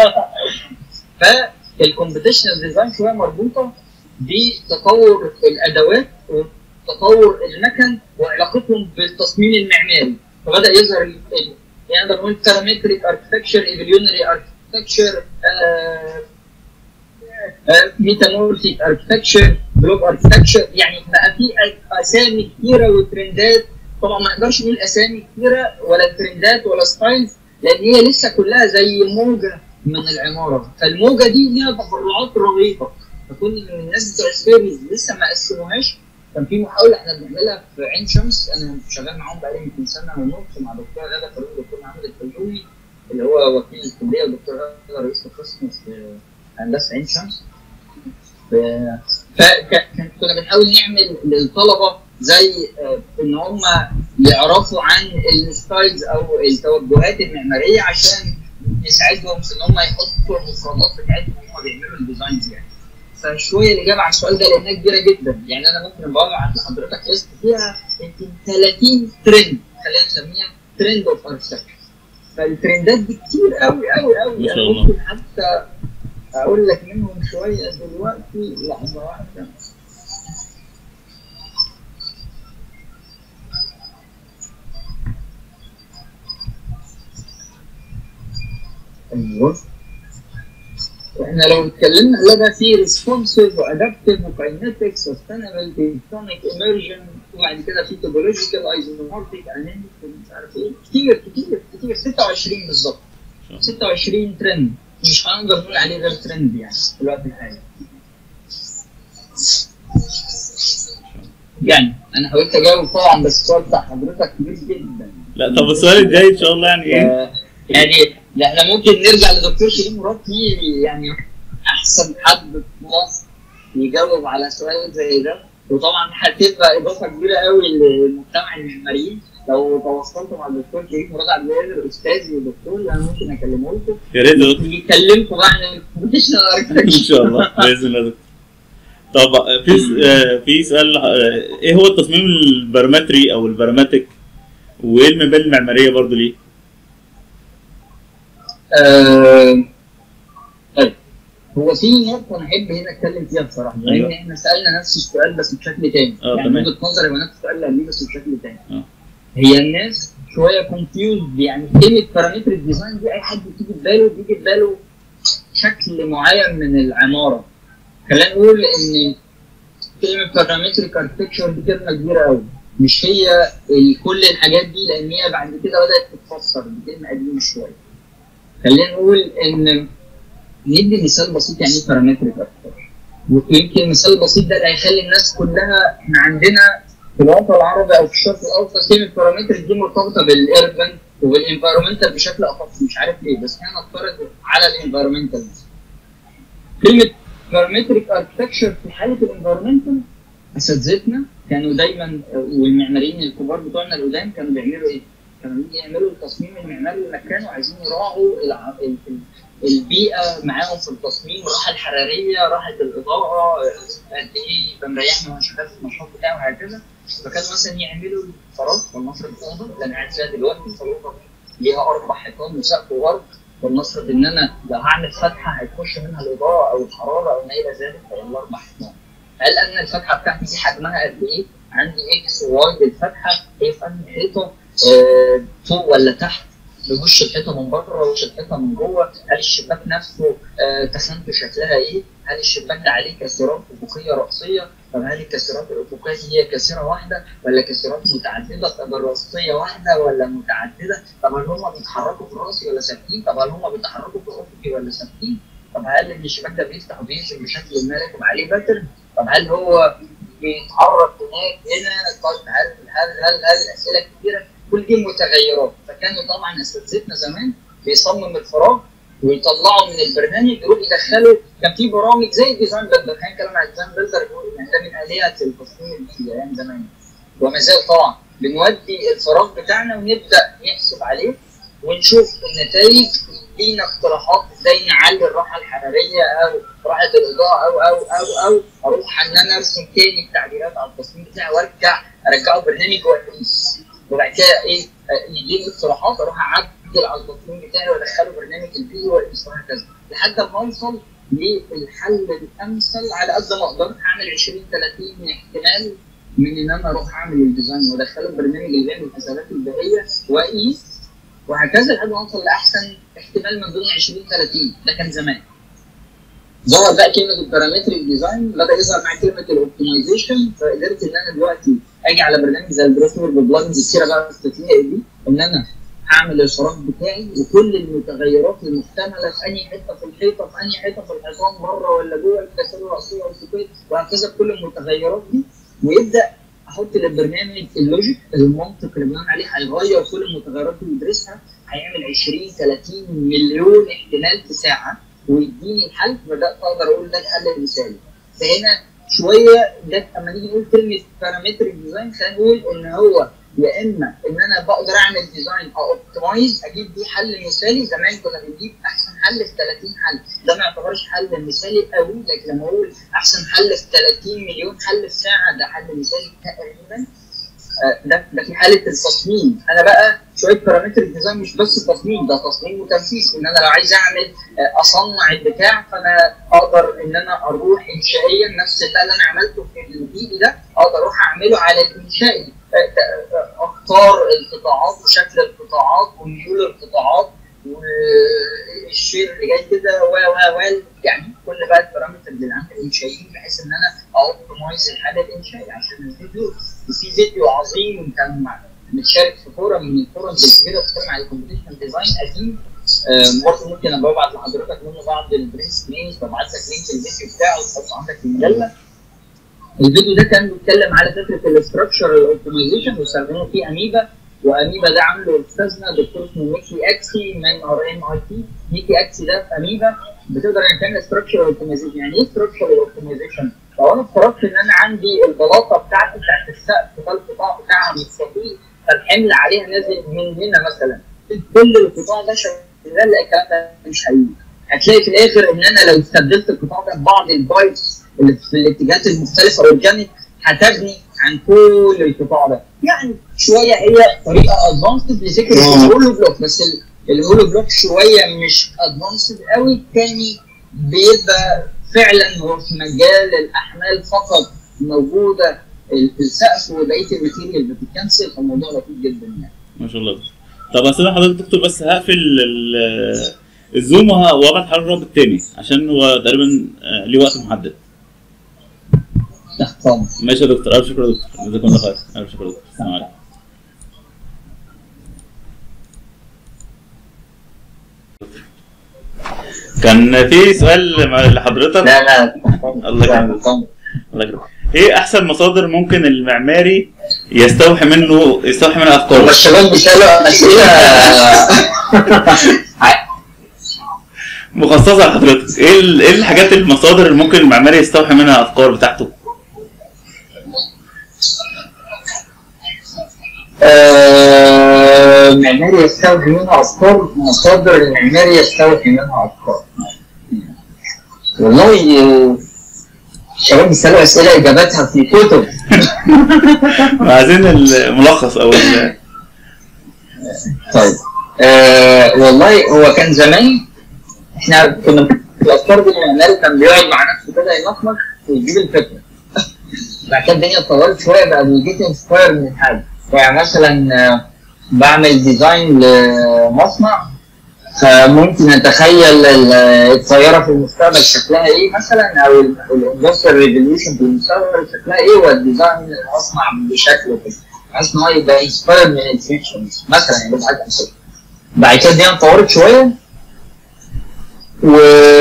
فالكومبيتيشنال ديزاين شويه مربوطه بتطور الادوات وتطور المكن وعلاقتهم بالتصميم المعماري فبدا يظهر ال- ال- يعني نقدر نقول بارامتريك اركتكشر ايفوليونري اركتكشر ميتامورفيك اركتكشر بلوك اركتكشر يعني بقى في أ- اسامي كتيره وترندات طبعا ما نقدرش نقول اسامي كتيره ولا ترندات ولا ستايلز لان هي لسه كلها زي موجه من العماره فالموجه دي ليها تفرعات رهيبه فكل من الناس بتوع سبيرز لسه ما قسموهاش كان في محاوله احنا بنعملها في عين شمس انا شغال معاهم بقالي يمكن سنه ونص مع دكتور غاده فاروق والدكتور محمد الفيومي اللي هو وكيل الكليه والدكتور غاده رئيس القسم في هندسه عين شمس فكنا بنحاول نعمل للطلبه زي ان هم يعرفوا عن الستايلز او التوجهات المعماريه عشان يساعدهم في ان هم يحطوا المفردات بتاعتهم وهم بيعملوا الديزاينز يعني. فشويه الاجابه على السؤال ده لانها كبيره جدا يعني انا ممكن ابعت لحضرتك ليست فيها يمكن 30 ترند خلينا نسميها ترند اوف اركتكتشر فالترندات دي كتير قوي قوي قوي ما شاء يعني الله. ممكن حتى اقول لك منهم شويه دلوقتي لحظه واحده ايوه احنا لو اتكلمنا لا ده في ريسبونسيف وادابتيف وكاينتيك سستينبل تكتونيك ايمرجن وبعد كده في توبولوجيكال ايزومورفيك اناليتيك مش عارف ايه كتير كتير كتير 26 بالظبط 26 ترند مش هنقدر نقول عليه غير ترند يعني في الوقت الحالي يعني انا حاولت اجاوب طبعا بس السؤال بتاع حضرتك كبير جدا لا طب السؤال الجاي ان شاء الله يعني ايه آه، يعني ده احنا ممكن نرجع لدكتور شيرين مراد فيه يعني احسن حد في مصر يجاوب على سؤال زي ده وطبعا هتبقى اضافه كبيره قوي للمجتمع المعماريين لو تواصلتوا مع الدكتور شريف مراد عبد القادر استاذي ودكتور انا ممكن اكلمه لكم يا ريت يا دكتور يكلمكم بقى عن البروفيشنال ان شاء الله باذن الله يا دكتور طب في س- آه، في سؤال آه، ايه هو التصميم البرمتري او البرماتيك وايه المباني المعماريه برضو ليه؟ آه، طيب هو في نقطة أنا أحب هنا أتكلم فيها بصراحة لأن أيوة. إحنا سألنا نفس السؤال بس بشكل تاني آه، يعني تمام. من وجهة نظري هو نفس السؤال اللي قبليه بس بشكل تاني آه. هي الناس شوية كونفيوزد يعني كلمة بارامتر الديزاين دي أي حد بتيجي في باله بيجي في باله شكل معين من العمارة خلينا نقول إن كلمة بارامتريك اركتكشر دي كلمة كبيرة أوي مش هي ال- كل الحاجات دي لأن هي بعد كده بدأت تتفسر بكلمة قديمة شوية خلينا نقول ان ندي مثال بسيط يعني ايه بارامتريك اركتكشر ويمكن المثال البسيط ده اللي هيخلي الناس كلها احنا عندنا في الوطن العربي او في الشرق الاوسط كلمه بارامترك دي مرتبطه بالاربن وبالانفايرمنتال بشكل اخص مش عارف ليه بس احنا نفترض على الانفايرمنتال كلمه بارامتريك اركتكشر في حاله الانفايرمنتال اساتذتنا كانوا دايما والمعماريين الكبار بتوعنا القدام كانوا بيعملوا ايه؟ كانوا يجي يعملوا التصميم المعماري للمكان وعايزين يراعوا الع- ال- ال- البيئه معاهم في التصميم الراحه الحراريه راحه الاضاءه قد ايه يبقى مريحني وانا شغال في النشاط بتاعي وهكذا فكانوا مثلا يعملوا الفراغ ولنفرض اوضه اللي انا قاعد فيها دلوقتي فالاوضه ليها اربع حيطان وسقف وارض ولنفرض ان انا لو هعمل فتحه هيخش منها الاضاءه او الحراره او ما الى ذلك فيلا اربع حيطان هل ان الفتحه بتاعتي دي حجمها قد ايه؟ عندي اكس وواي للفتحه هي في انهي حيطه آه، فوق ولا تحت بوش الحيطه من بره وش الحيطه من جوه هل الشباك نفسه آه، تخانته شكلها ايه هل الشباك ده عليه كسرات افقيه راسيه طب هل الكسرات الافقيه دي هي كسره واحده ولا كسرات متعدده طب الراسيه واحده ولا متعدده طب هل هم بيتحركوا في الراسي ولا ثابتين طب هل هم بيتحركوا في الافقي ولا ثابتين طب هل الشباك ده بيفتح وبيقفل بشكل ما يكون عليه باترن طب هل هو بيتحرك هناك هنا طب هل هل هل هل اسئله كتيره كل دي متغيرات فكانوا طبعا اساتذتنا زمان بيصمم الفراغ ويطلعوا من البرنامج يروح يدخلوا كان في برامج زي ديزاين بيلدر خلينا نتكلم عن ديزاين بيلدر يعني ده من اليات التصميم الجديده ايام زمان وما زال طبعا بنودي الفراغ بتاعنا ونبدا نحسب عليه ونشوف النتائج لينا اقتراحات ازاي نعلي الراحه الحراريه او راحه الاضاءه او او او او اروح ان انا ارسم تاني التعديلات على التصميم بتاعي وارجع ارجعه برنامج واقيس وبعد كده ايه آه، يجيني اقتراحات اروح اعدل على التصميم بتاعي وادخله برنامج البيئي واقيس وهكذا لحد ما اوصل للحل الامثل على قد ما اقدر هعمل 20 30 من احتمال من ان انا اروح اعمل الديزاين وادخله برنامج اللي بيعمل الحسابات البيئيه واقيس وهكذا لحد ما اوصل لاحسن احتمال من ضمن 20 30 ده كان زمان ظهر بقى كلمه البارامتريك ديزاين بدا يظهر معايا كلمه الاوبتمايزيشن فقدرت ان انا دلوقتي اجي على برنامج زي البريسمر ببلجنز كتيره بقى استثنائيه دي ان انا هعمل الخراج بتاعي وكل المتغيرات المحتمله في انهي حته في الحيطه في انهي حته في الحيطان بره ولا جوه الكاسات الرئيسيه والسكويت وهكذا كل المتغيرات دي ويبدا احط للبرنامج اللوجيك المنطق اللي بناء عليه هيغير كل المتغيرات اللي بيدرسها هيعمل 20 30 مليون احتمال في ساعه ويديني الحل بدات اقدر اقول ده الحل المثالي فهنا شويه ده اما نيجي نقول كلمه بارامتريك ديزاين خلينا نقول ان هو يا اما ان انا بقدر اعمل ديزاين او اوبتمايز اجيب بيه حل مثالي زمان كنا بنجيب احسن حل في 30 حل ده ما يعتبرش حل مثالي قوي لكن لما اقول احسن حل في 30 مليون حل في ساعه ده حل مثالي تقريبا آه، ده ده في حاله التصميم انا بقى شويه بارامتر ديزاين مش بس تصميم ده تصميم وتنفيذ ان انا لو عايز اعمل آه، اصنع البتاع فانا اقدر ان انا اروح انشائيا نفس اللي انا عملته في البيئي ده اقدر اروح اعمله على الانشائي آه، آه، اختار القطاعات وشكل القطاعات وميول القطاعات والشير اللي جاي كده و و و يعني كل بقى البارامتر اللي عند الانشائيين بحيث ان انا اوبتمايز الحاله الانشائيه عشان الفيديو وفي فيديو عظيم كان مع- متشارك في فورم من الفورمز الكبيره بتتكلم على الكومبيتيشن ديزاين قديم آه، برضه ممكن ابقى ابعت لحضرتك منه بعض البرنت سكرينز ببعت لك لينك الفيديو بتاعه وتحطه عندك في المجله الفيديو ده كان بيتكلم على فكره الاستراكشر الاوبتمايزيشن واستخدموا فيه اميبا واميبا ده عامله استاذنا دكتور اسمه ميكي اكسي من ار ام اي تي ميكي اكسي ده في اميبا بتقدر انك تعمل استراكشر اوبتمايزيشن يعني ايه استراكشر اوبتمايزيشن؟ لو انا افترضت ان انا عندي البلاطه بتاعتي بتاعت السقف ده القطاع بتاعها مستطيل فالحمل عليها نازل من هنا مثلا كل القطاع ده شغال لا الكلام ده مش حقيقي هتلاقي في الاخر ان انا لو استبدلت القطاع ده ببعض البايبس اللي في الاتجاهات المختلفه اورجانيك هتغني عن كل القطاع ده يعني شويه هي طريقه ادفانسد لفكره الهولو بلوك بس ال- الهولو بلوك شويه مش ادفانسد قوي التاني بيبقى فعلا هو في مجال الاحمال فقط موجوده في السقف وبقيه الماتيريال بتتكنسل فالموضوع لطيف جدا يعني ما شاء الله طب استاذن حضرتك دكتور بس هقفل ال- الزوم وه- وابعت حضرتك الرابط التاني عشان هو تقريبا آه، ليه وقت محدد تحت امر ماشي يا دكتور الف شكر يا دكتور جزاكم الله خير الف شكر يا دكتور السلام عليكم كان في سؤال مع- لحضرتك لا لا الله يكرمك. تحت أمر. الله يكرمك ايه احسن مصادر ممكن المعماري يستوحي منه يستوحي منها هو افكاره الشباب بيسالوا اسئله مخصصه لحضرتك ايه ال- ايه الحاجات المصادر اللي ممكن المعماري يستوحي منها افكار بتاعته آه، معماري يستوحي منها افكار مصادر المعماري يستوحي منها افكار والله آه، الشباب بيسالوا اسئله اجاباتها في كتب عايزين الملخص او ال- طيب آه والله هو كان زمان احنا كنا في الافكار دي المعماري كان بيقعد مع نفسه كده ينخمخ ويجيب الفكره بعد كده الدنيا اتطورت شويه بقى بيجيت انسباير من حاجه يعني مثلا آه، بعمل ديزاين لمصنع فممكن اتخيل ال- الطياره في المستقبل شكلها ايه مثلا او الاندستريال ريفوليوشن في المستقبل شكلها ايه والديزاين المصنع بشكله كده بحيث ان هو يبقى انسباير من الفيوتشر مثلا يعني بضحك امثله بعد كده الدنيا اتطورت شويه و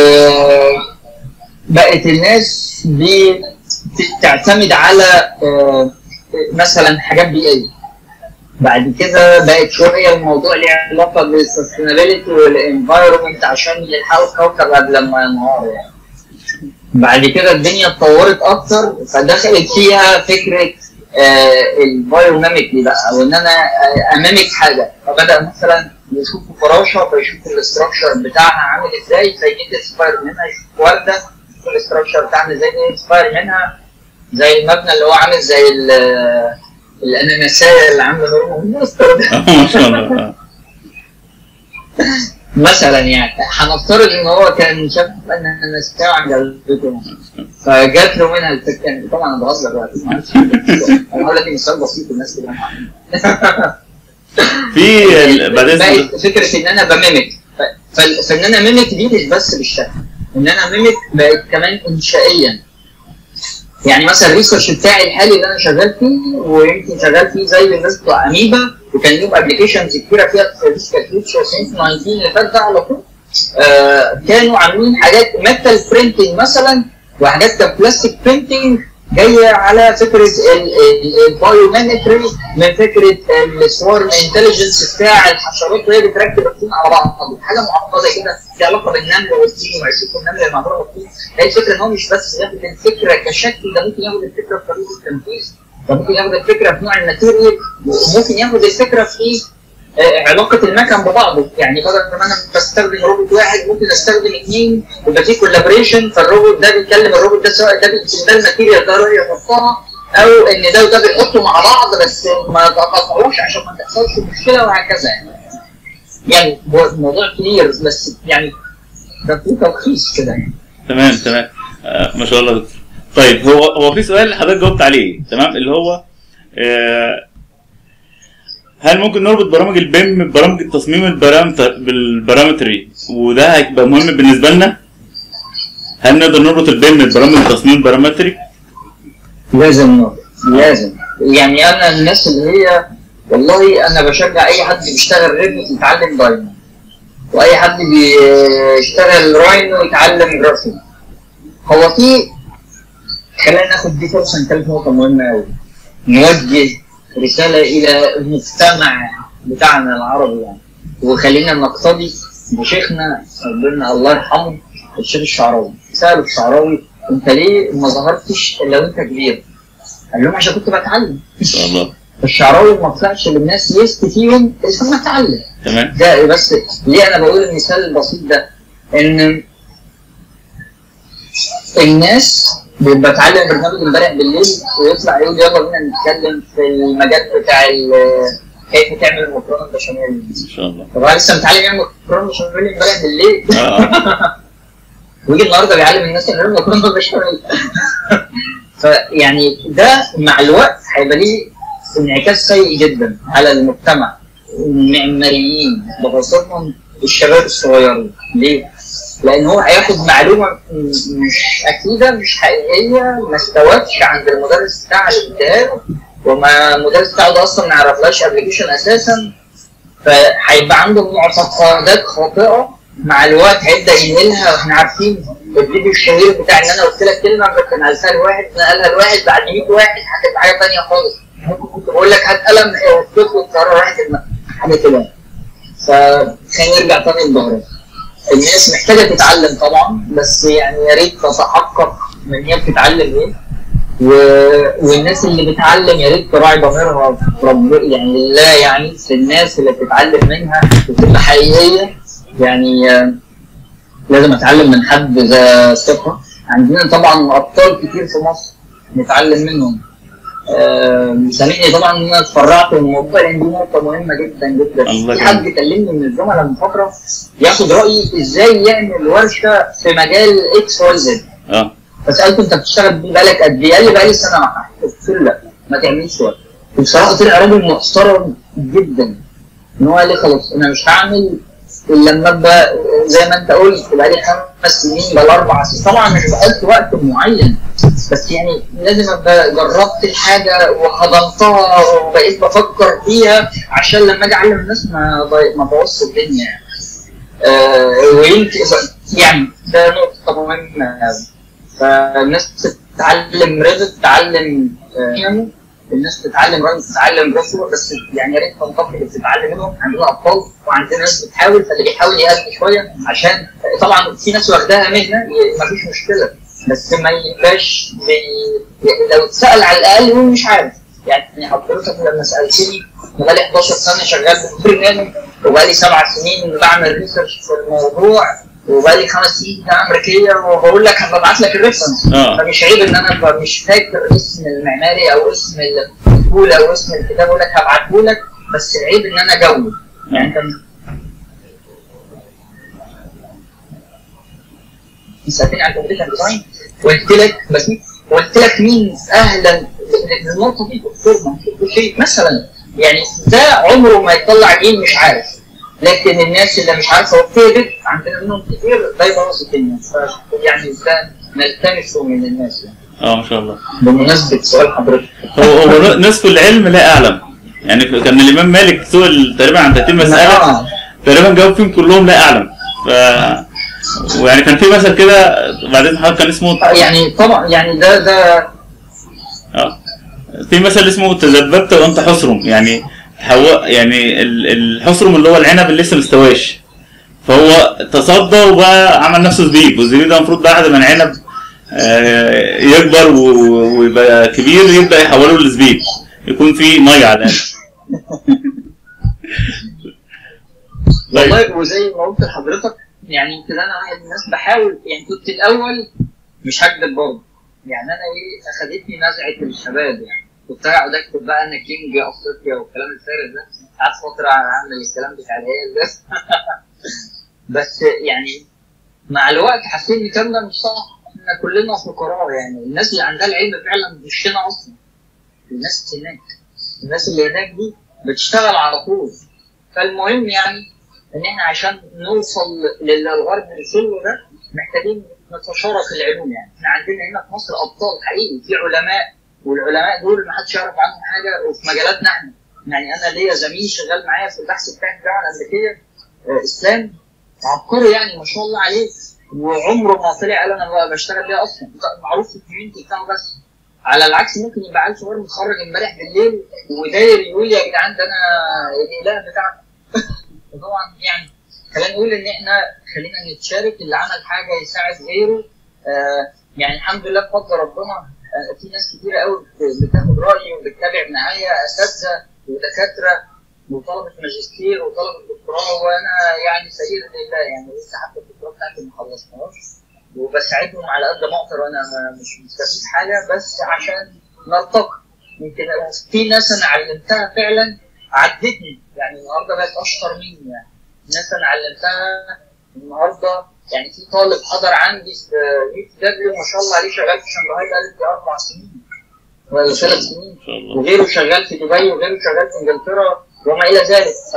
بقت الناس بتعتمد على آه، مثلا حاجات بيئيه بعد كده بقت شويه الموضوع ليه علاقه بالسستينابيلتي والانفايرمنت عشان يلحقوا الكوكب قبل ما ينهار يعني بعد كده الدنيا اتطورت اكتر فدخلت فيها فكره البايوناميكلي بقى او ان انا آه، امامك حاجه فبدا مثلا يشوفوا فراشه فيشوفوا الاستراكشر بتاعها عامل ازاي فيجي انسباير منها يشوف ورده يشوف الاستراكشر بتاعنا ازاي انسباير منها زي المبنى اللي هو عامل زي ال- الاناناسيه اللي عامله هرمون ماستر ده ما شاء الله آه. مثلا يعني هنفترض ان هو كان شاف الاناناسيه وعجبته فجات له منها الفكره يعني طبعا انا بهزر بقى أكيد ما عملتش كده. انا هقول لك مثال بسيط الناس كلها عارفة. في ال- بعد اذن بقت فكره ان انا بميمك ف- ف- فان انا ميمك دي مش بس بالشكل ان انا ميمك بقت كمان انشائيا يعني مثلا الريسيرش بتاعي الحالي اللي انا شغال فيه ويمكن شغال فيه زي الناس بتوع اميبا وكان لهم ابلكيشنز كتيره فيها statistical features 2019 اللي فات ده على طول آه كانوا عاملين حاجات ميتال برينتنج مثلا وحاجات كان بلاستيك برينتنج جايه على فكره البايوميمتري من فكره السوارم انتليجنس بتاع الحشرات وهي بتركب الطين على بعض حاجه معقده كده ليها علاقه بالنمل والطين وعيشته النمل المعموله بالطين هي الفكره ان هو مش بس ياخد الفكره كشكل ده ممكن ياخد الفكره في طريقه التنفيذ ده ممكن ياخد الفكره في نوع الماتيريال وممكن ياخد الفكره في آه، علاقه المكن ببعضه يعني بدل ما انا بستخدم روبوت واحد ممكن استخدم اثنين يبقى في كولابريشن فالروبوت ده بيكلم الروبوت ده سواء ده بي- ده الماتيريال ده رايح يحطها او ان ده وده بيحطوا مع بعض بس ما تقطعوش عشان ما تحصلش مشكله وهكذا يعني يعني هو الموضوع كبير بس يعني ده في تلخيص كده يعني تمام تمام آه ما شاء الله يا دكتور طيب هو هو في سؤال حضرتك جاوبت عليه تمام اللي هو آه هل ممكن نربط برامج البيم ببرامج التصميم البرامتر بالبرامتري وده هيبقى مهم بالنسبه لنا؟ هل نقدر نربط البيم ببرامج التصميم البرامتري؟ لازم نربط لازم يعني انا الناس اللي هي والله انا بشجع اي حد بيشتغل ريفت يتعلم داينو واي حد بيشتغل راينو يتعلم جرافيك هو في خلينا ناخد دي فرصه نتكلم في نقطه مهمه قوي نوجه رساله الى المجتمع بتاعنا العربي يعني وخلينا نقتدي بشيخنا ربنا الله يرحمه الشيخ الشعراوي سالوا الشعراوي انت ليه ما ظهرتش الا وانت كبير؟ قال لهم عشان كنت بتعلم ان شاء الله الشعراوي ما طلعش للناس يست فيهم اذا ما اتعلم تمام ده بس ليه انا بقول المثال البسيط ده ان الناس بيبقى اتعلم برنامج امبارح بالليل ويطلع يقول يلا بينا نتكلم في المجال بتاع ال- كيف تعمل مكرونه بشاميل ان شاء الله طب هو لسه متعلم يعمل مكرونه بشاميل امبارح بالليل آه. ويجي النهارده بيعلم الناس ان يعملوا مكرونه بشاميل فيعني ده مع الوقت هيبقى ليه انعكاس سيء جدا على المجتمع المعماريين بخاصة الشباب الصغيرين ليه؟ لأن هو هياخد معلومة م- مش أكيدة مش حقيقية ما استوتش عند المدرس بتاعه اللي اداها له وما المدرس بتاعه ده أصلا ما يعرفلاش أبلكيشن أساسا فهيبقى عنده معتقدات خاطئة مع الوقت هيبدا ينقلها واحنا عارفين الفيديو الشهير بتاع ان انا قلت لك كلمه كنت نقلتها لواحد نقلها لواحد بعد 100 واحد هتبقى حاجه ثانيه خالص ممكن كنت بقول لك هات قلم الطفل القرار راحت الم- حاجه كده فخلينا نرجع تاني للظهر الناس محتاجه تتعلم طبعا بس يعني يا ريت تتحقق من هي بتتعلم ايه و... والناس اللي بتتعلم يا ريت تراعي ضميرها في رب يعني لله يعني في الناس اللي بتتعلم منها وتبقى حقيقيه يعني آه، لازم اتعلم من حد ذا ثقه عندنا طبعا ابطال كتير في مصر نتعلم منهم آه، سامحني طبعا ان انا اتفرعت من الموضوع لان دي نقطه مهمه جدا جدا الله في حد كلمني من الزملاء من فتره ياخد رايي ازاي يعمل ورشه في مجال اكس واي زد اه فسالته انت بتشتغل بيه بقالك قد ايه؟ قال لي بقالي سنه واحده قلت له لا ما تعملش ورشه وبصراحه طلع راجل محترم جدا ان هو قال لي خلاص انا مش هعمل الا لما ابقى زي ما انت قلت بقالي خمس سنين بقى اربع سنين طبعا مش بحط وقت معين بس يعني لازم ابقى جربت الحاجه وهضمتها وبقيت بفكر فيها عشان لما اجي اعلم الناس ما ضي- ما بوظش الدنيا يعني. آه ويمكن يعني ده نقطه مهمه أوي. فالناس تتعلم ريفت تتعلم آه، الناس تتعلم ريفت تتعلم رسوة بس يعني يا ريت تنتقي اللي بتتعلم منهم عندنا ابطال وعندنا ناس بتحاول فاللي بيحاول يهدي شويه عشان طبعا في ناس واخداها مهنه ما فيش مشكله بس ما يبقاش بي- يعني لو اتسال على الاقل يقول مش عارف يعني حضرتك لما سالتني أنا بقالي 11 سنه شغال في البرنامج وبقالي سبع سنين بعمل ريسيرش في الموضوع وبقالي خمس سنين في امريكيه وبقول لك هبقى ابعت لك الريفرنس اه فمش عيب ان انا ابقى مش فاكر اسم المعماري او اسم الفول او اسم الكتاب اقول لك هبعته لك بس عيب ان انا اجاوب يعني انت سالتني عن كمبيوتر ديزاين وقلت لك بس قلت لك مين اهلا بالنقطه دي دكتور ما كل شيء مثلا يعني ده عمره ما يطلع جيل مش عارف لكن الناس اللي مش عارفه وبتهبط عندنا منهم كتير ده يبوظ الدنيا ف- يعني ده نلتمسه من الناس يعني اه ما شاء الله بمناسبه سؤال حضرتك هو هو نصف العلم لا اعلم يعني كان الامام مالك سئل تقريبا عن 30 مساله آه. تقريبا جاوب فيهم كلهم لا اعلم ف ويعني كان في مثل كده بعدين حضرتك كان اسمه يعني طبعا يعني ده ده اه في مثل اسمه تذبذبت وانت حصرم يعني حو... يعني ال- الحصرم اللي هو العنب اللي لسه مستواش فهو تصدى وبقى عمل نفسه زبيب والزبيب ده المفروض بعد ما العنب آه، يكبر و- ويبقى كبير يبدا يحوله لزبيب يكون فيه ميه على الاقل طيب. والله وزي ما قلت لحضرتك يعني يمكن انا واحد من الناس بحاول يعني كنت الاول مش هكذب برضه يعني انا ايه اخدتني نزعه الشباب يعني كنت اقعد اكتب بقى انا كينج افريقيا والكلام الفارغ ده قعدت فتره اعمل الكلام بتاع العيال ده بس يعني مع الوقت حسيت ان الكلام ده مش صح احنا كلنا فقراء يعني الناس اللي عندها العلم فعلا مش هنا اصلا الناس هناك الناس اللي هناك دي بتشتغل على طول فالمهم يعني ان احنا عشان نوصل للي الغرب وصله ده محتاجين نتشارك العلوم يعني احنا عندنا هنا في مصر ابطال حقيقي في علماء والعلماء دول ما حدش يعرف عنهم حاجه وفي مجالاتنا احنا يعني انا ليا زميل شغال معايا في البحث بتاع الجامعه الامريكيه آه، اسلام عبقري يعني ما شاء الله عليه وعمره ما طلع قال انا بقى بشتغل بيها اصلا معروف في الكوميونتي بتاعه بس على العكس ممكن يبقى عيل صغير متخرج امبارح بالليل وداير يقول يا جدعان ده انا الاله بتاعنا طبعا يعني خلينا نقول ان احنا خلينا نتشارك اللي عمل حاجه يساعد غيره آه يعني الحمد لله بفضل ربنا آه في ناس كتيره قوي بتاخد رايي وبتتابع معايا اساتذه ودكاتره وطلبه ماجستير وطلبه دكتوراه وانا يعني سعيد لله يعني لسه حتى الدكتوراه بتاعتي ما خلصتهاش وبساعدهم على قد ما اقدر وانا ما- مش مستفيد حاجه بس عشان نلتقي يمكن في ناس انا علمتها فعلا عدتني يعني النهارده بقت اشطر مني يعني ناس انا علمتها النهارده يعني في طالب حضر عندي في يو دبليو ما شاء الله عليه شغال في شنغهاي بقاله يجي اربع سنين ولا ثلاث سنين ان شاء الله وغيره شغال في دبي وغيره شغال في انجلترا وما الى ذلك ف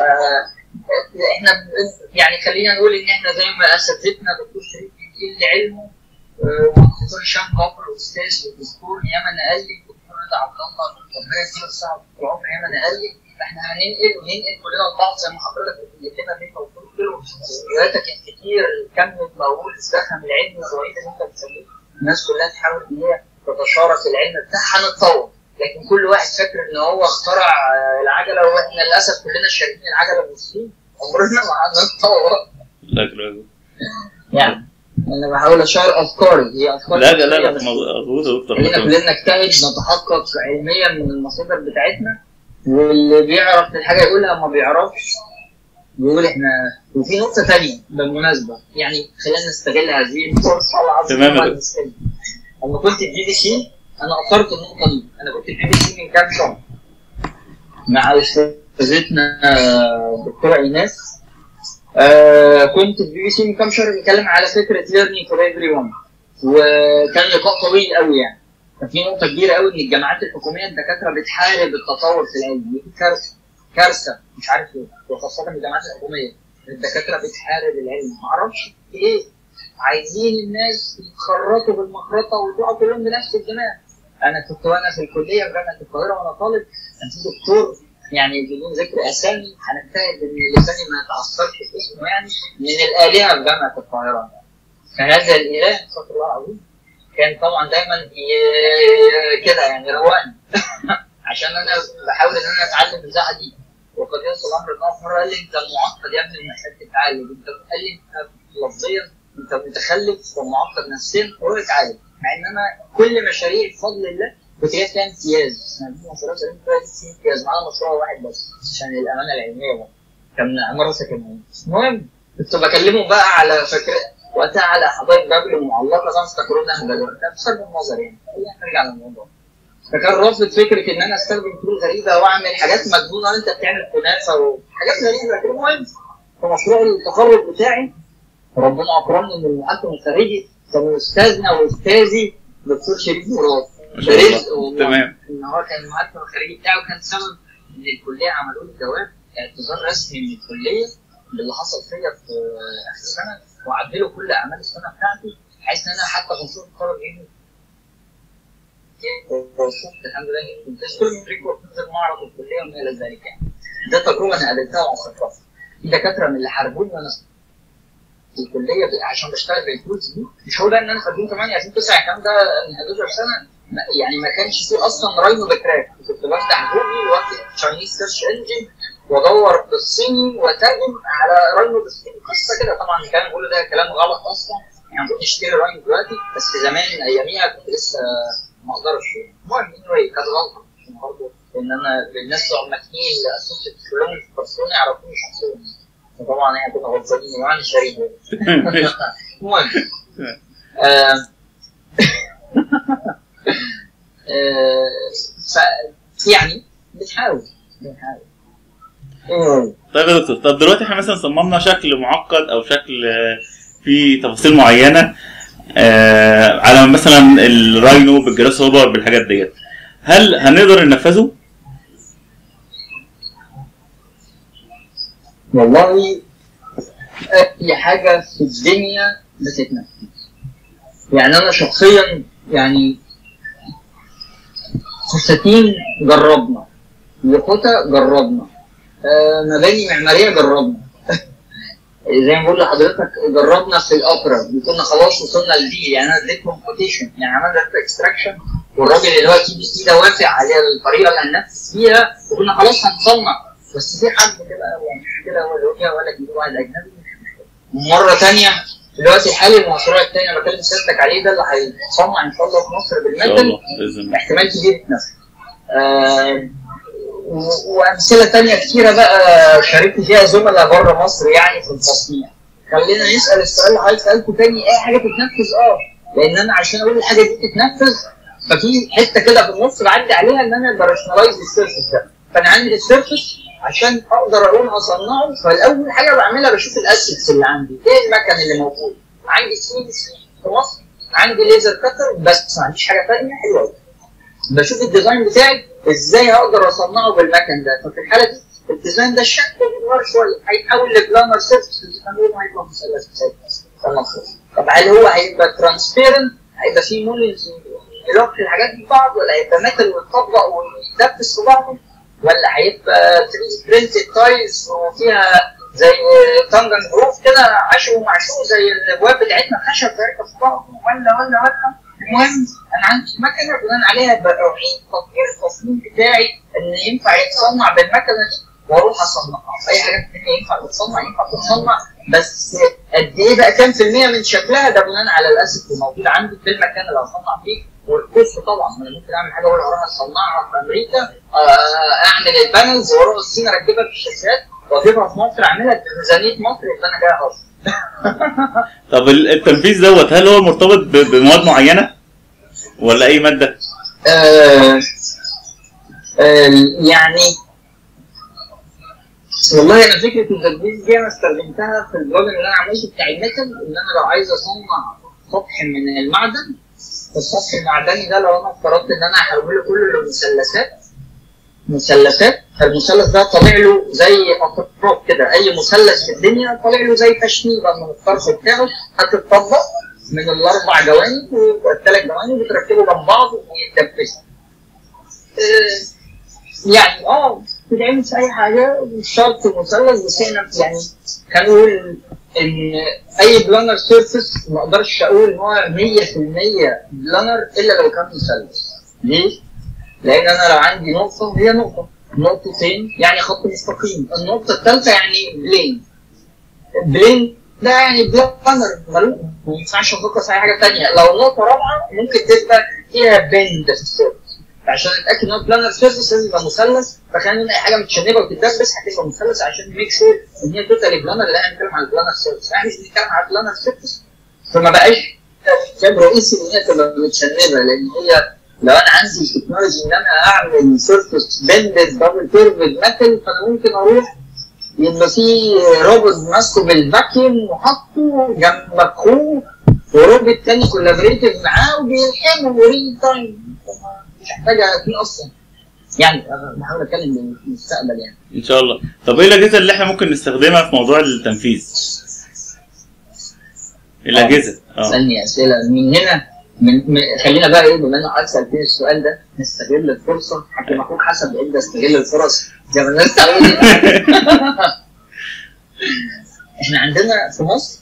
احنا ب- يعني خلينا نقول ان احنا زي ما اساتذتنا دكتور شريف بيقول علمه آه، والدكتور هشام كفر الاستاذ والدكتور ياما نقل لي الدكتور رضا عبد الله ربنا يديله الصحه طول عمره ياما نقل لي فاحنا هننقل وننقل كلنا لبعض زي ما حضرتك بتقول لنا منه وقلت له فيديوهاتك كان كتير كم مقول الزخم العلمي الرهيب اللي انت بتسميه الناس كلها تحاول ان هي تتشارك العلم بتاعها هنتطور لكن كل واحد فاكر ان هو اخترع آه، العجله واحنا للاسف كلنا شاركين العجله المسلمين عمرنا ما هنتطور لا لا يعني انا بحاول اشار افكاري هي افكار لا لا لا بس مظبوط يا دكتور خلينا كلنا نجتهد نتحقق علميا من المصادر بتاعتنا واللي بيعرف الحاجه يقولها ما بيعرفش بيقول احنا وفي نقطه ثانيه بالمناسبه يعني خلينا نستغل هذه الفرصه العظيمه تمام يا دكتور. المسكينة. لما كنت في بي بي سي انا اثرت النقطه دي انا كنت في بي بي سي من كام شهر مع استاذتنا آه، دكتوره ايناس آه كنت في بي بي سي من كام شهر بنتكلم على فكره ليرنينج فور ايفري ون وكان لقاء طويل قوي يعني كان في نقطه كبيره قوي ان الجامعات الحكوميه الدكاتره بتحارب التطور في العلم دي كارثه كارثه مش عارف ليه وخاصه الجامعات الحكوميه الدكاتره بتحارب العلم معرفش في ايه عايزين الناس يتخرطوا بالمخرطه ويطلعوا كلهم بنفس الدماغ انا كنت وانا في الكليه في جامعه القاهره وانا طالب كان في دكتور يعني بدون ذكر اسامي هنجتهد ان لساني ما يتعثرش في اسمه يعني من الالهه في جامعه القاهره فهذا الاله استغفر الله العظيم كان طبعا دايما ي- كده يعني روقني عشان انا بحاول ان انا اتعلم البتاعه دي وقد يصل الامر ان هو في مره قال لي انت معقد يا ابني من محتاج تتعالج انت قال لي انت لفظيا انت متخلف ومعقد نفسيا وهو اتعالج مع ان انا كل مشاريع بفضل الله كنت جايب فيها امتياز انا في مشروع سليم فيها امتياز معانا مشروع واحد بس عشان الامانه العلميه بقى كان عماره سكنيه المهم كنت بكلمه بقى على فكره وقتها على حدائق بابل المعلقه زي ما افتكرونا دلوقتي بصرف النظر يعني خلينا نرجع للموضوع فكان رافض فكره ان انا استخدم طرق غريبه واعمل حاجات مجنونه وانت بتعمل كنافه وحاجات غريبه كده المهم في مشروع التخرج بتاعي ربنا اكرمني من المحكم الخارجي كان استاذنا واستاذي دكتور شريف مراد ما شاء الله. رزق والله. تمام. ان هو كان المحكم الخارجي بتاعه كان سبب ان الكليه عملوا لي جواب اعتذار رسمي من الكليه باللي حصل فيا في اخر السنه وعدلوا كل اعمال السنه بتاعتي بحيث ان انا حتى في مشروع التخرج يجي وصلت الحمد لله كنت كل ريكورد نزل معرض الكليه وما الى ذلك يعني ده تجربه انا قابلتها وعصرتها في دكاتره من اللي حاربوني وانا في الكليه عشان بشتغل بالتولز دي مش هو ده ان انا خدوم 8 2009 الكلام ده من 11 سنه يعني ما كانش فيه اصلا راينو بتراك كنت بفتح جوجل واكتب تشاينيز سيرش انجن وادور بالصيني واترجم على راينو بالصيني قصه كده طبعا الكلام بقوله ده كلام غلط اصلا يعني كنت اشتري راينو دلوقتي بس زمان اياميها كنت لسه ما اقدرش المهم anyway كانت غلطه برضه ان انا الناس الامريكيين اللي اسست كلهم في برشلونه يعرفوني شخصيا فطبعا هي كنا غلطانين يعني شريك المهم آه ف يعني بتحاول بتحاول طيب يا دكتور طب دلوقتي احنا مثلا صممنا شكل معقد او شكل آه، فيه تفاصيل معينه آه على مثلا الراينو بالجراس هوبر بالحاجات ديت هل هنقدر ننفذه؟ والله اي حاجه في الدنيا بتتنفذ يعني انا شخصيا يعني فساتين جربنا يخوتة جربنا آه مباني معماريه جربنا زي ما بقول لحضرتك جربنا في الاوبرا وكنا خلاص وصلنا لدي يعني انا اديت كومبوتيشن يعني عملنا اكستراكشن والراجل اللي هو تي بي سي ده وافق على الطريقه اللي هننفذ فيها وكنا خلاص هنصنع بس في حد كده يعني كده ولا ولا جديد واحد اجنبي مره ثانيه في الوقت الحالي المشروع الثاني اللي بكلم سيادتك عليه ده اللي هيتصنع ان شاء الله في مصر ان شاء بالمثل الله باذن الله احتمال كبير يتنفذ. آه و- وامثله ثانيه كتيره بقى شاركت فيها زملاء بره مصر يعني في التصنيع. خلينا نسال السؤال اللي حضرتك سالته تاني اي حاجه تتنفذ اه لان انا عشان اقول الحاجه دي تتنفذ ففي حته كده في النص بعدي عليها ان انا برشنلايز السيرفس ده فانا عندي السيرفس عشان اقدر اقوم اصنعه فالاول حاجه بعملها بشوف الاسيتس اللي عندي ايه المكن اللي موجود عندي سي سي في مصر عندي ليزر كتر بس ما عنديش حاجه ثانيه حلوه قوي بشوف الديزاين بتاعي ازاي هقدر اصنعه بالمكن ده ففي الحاله دي الديزاين ده الشكل بيتغير شويه هيتحول لبلانر سيرفس اللي هيبقى مثلث مثلث طب هل هو هيبقى ترانسبيرنت هيبقى فيه نولج يلوك الحاجات دي ببعض ولا هيبقى ميتال ويتطبق ويتدبس في بعضه ولا هيبقى 3 برنتد تايلز وفيها زي تانجن جروف كده عشو ومعشو زي الابواب بتاعتنا خشب باركه في بعض ولا ولا ولا المهم انا عندي مكنه بناء عليها بعيد تطوير التصميم بتاعي ان ينفع يتصنع بالمكنه دي واروح اصنعها اي حاجه ثانيه ينفع تتصنع ينفع تتصنع بس قد ايه بقى كام في المية من شكلها ده بناء على الاسيت اللي موجود عندي في المكان اللي هصنع فيه والكوست طبعا ما انا ممكن اعمل حاجه وانا اروح اصنعها في امريكا آه، اعمل البانلز واروح الصين اركبها في الشاشات واجيبها في مصر اعملها بميزانيه مصر يبقى انا جاي اصلا طب ال- التنفيذ دوت هل هو مرتبط ب- بمواد معينه ولا اي ماده؟ آه، آه، يعني والله انا فكره التدريس دي انا استخدمتها في البلوج اللي انا عملته بتاع الميتال ان انا لو عايز اصنع سطح من المعدن السطح المعدني ده لو انا افترضت ان انا هحوله كله لمثلثات مثلثات فالمثلث ده طالع له زي اطراف كده اي مثلث في الدنيا طالع له زي تشنيبه من الطرف بتاعه هتتطبق من الاربع جوانب والثلاث جوانب بتركبوا جنب بعض ويتدبسوا. آه، يعني اه بتتعمل في اي حاجه مش شرط مثلث بس احنا يعني كان نقول ان اي بلانر سيرفيس ما اقدرش اقول ان هو 100% بلانر الا لو كان مثلث. ليه؟ لان انا لو عندي نقطه هي نقطه نقطتين يعني خط مستقيم النقطه الثالثه يعني بلين بلين ده يعني بلانر ملوك ما ينفعش افكر في اي حاجه ثانيه لو نقطه رابعه ممكن تبقى فيها بند في السيرفس عشان اتاكد ان هو بلانر سيرفيس لازم يبقى مثلث فخلينا نقول اي حاجه متشنبه وتتدبس هتبقى مثلث عشان ميك شور ان هي توتالي بلانر لا احنا بنتكلم على البلانر سيرفيس احنا مش بنتكلم على البلانر سيرفيس فما بقاش كان رئيسي ان هي تبقى متشنبه لان هي لو انا عندي تكنولوجي ان انا اعمل سيرفيس بندد دبل كيرفد ميتال فانا ممكن اروح يبقى في روبوت ماسكه بالفاكيوم وحطه جنب اخوه وروبوت تاني كولابريتيف معاه وبيلحمه ريل تايم مش محتاجه دي اصلا يعني أنا بحاول اتكلم بالمستقبل يعني ان شاء الله طب ايه الاجهزه اللي احنا ممكن نستخدمها في موضوع التنفيذ؟ الاجهزه اه اسالني اسئله من هنا من من خلينا بقى ايه بما ان حضرتك سالتني السؤال ده نستغل الفرصه حكيم اخوك حسن بيقول ده استغل الفرص زي ما الناس تعودت احنا عندنا في مصر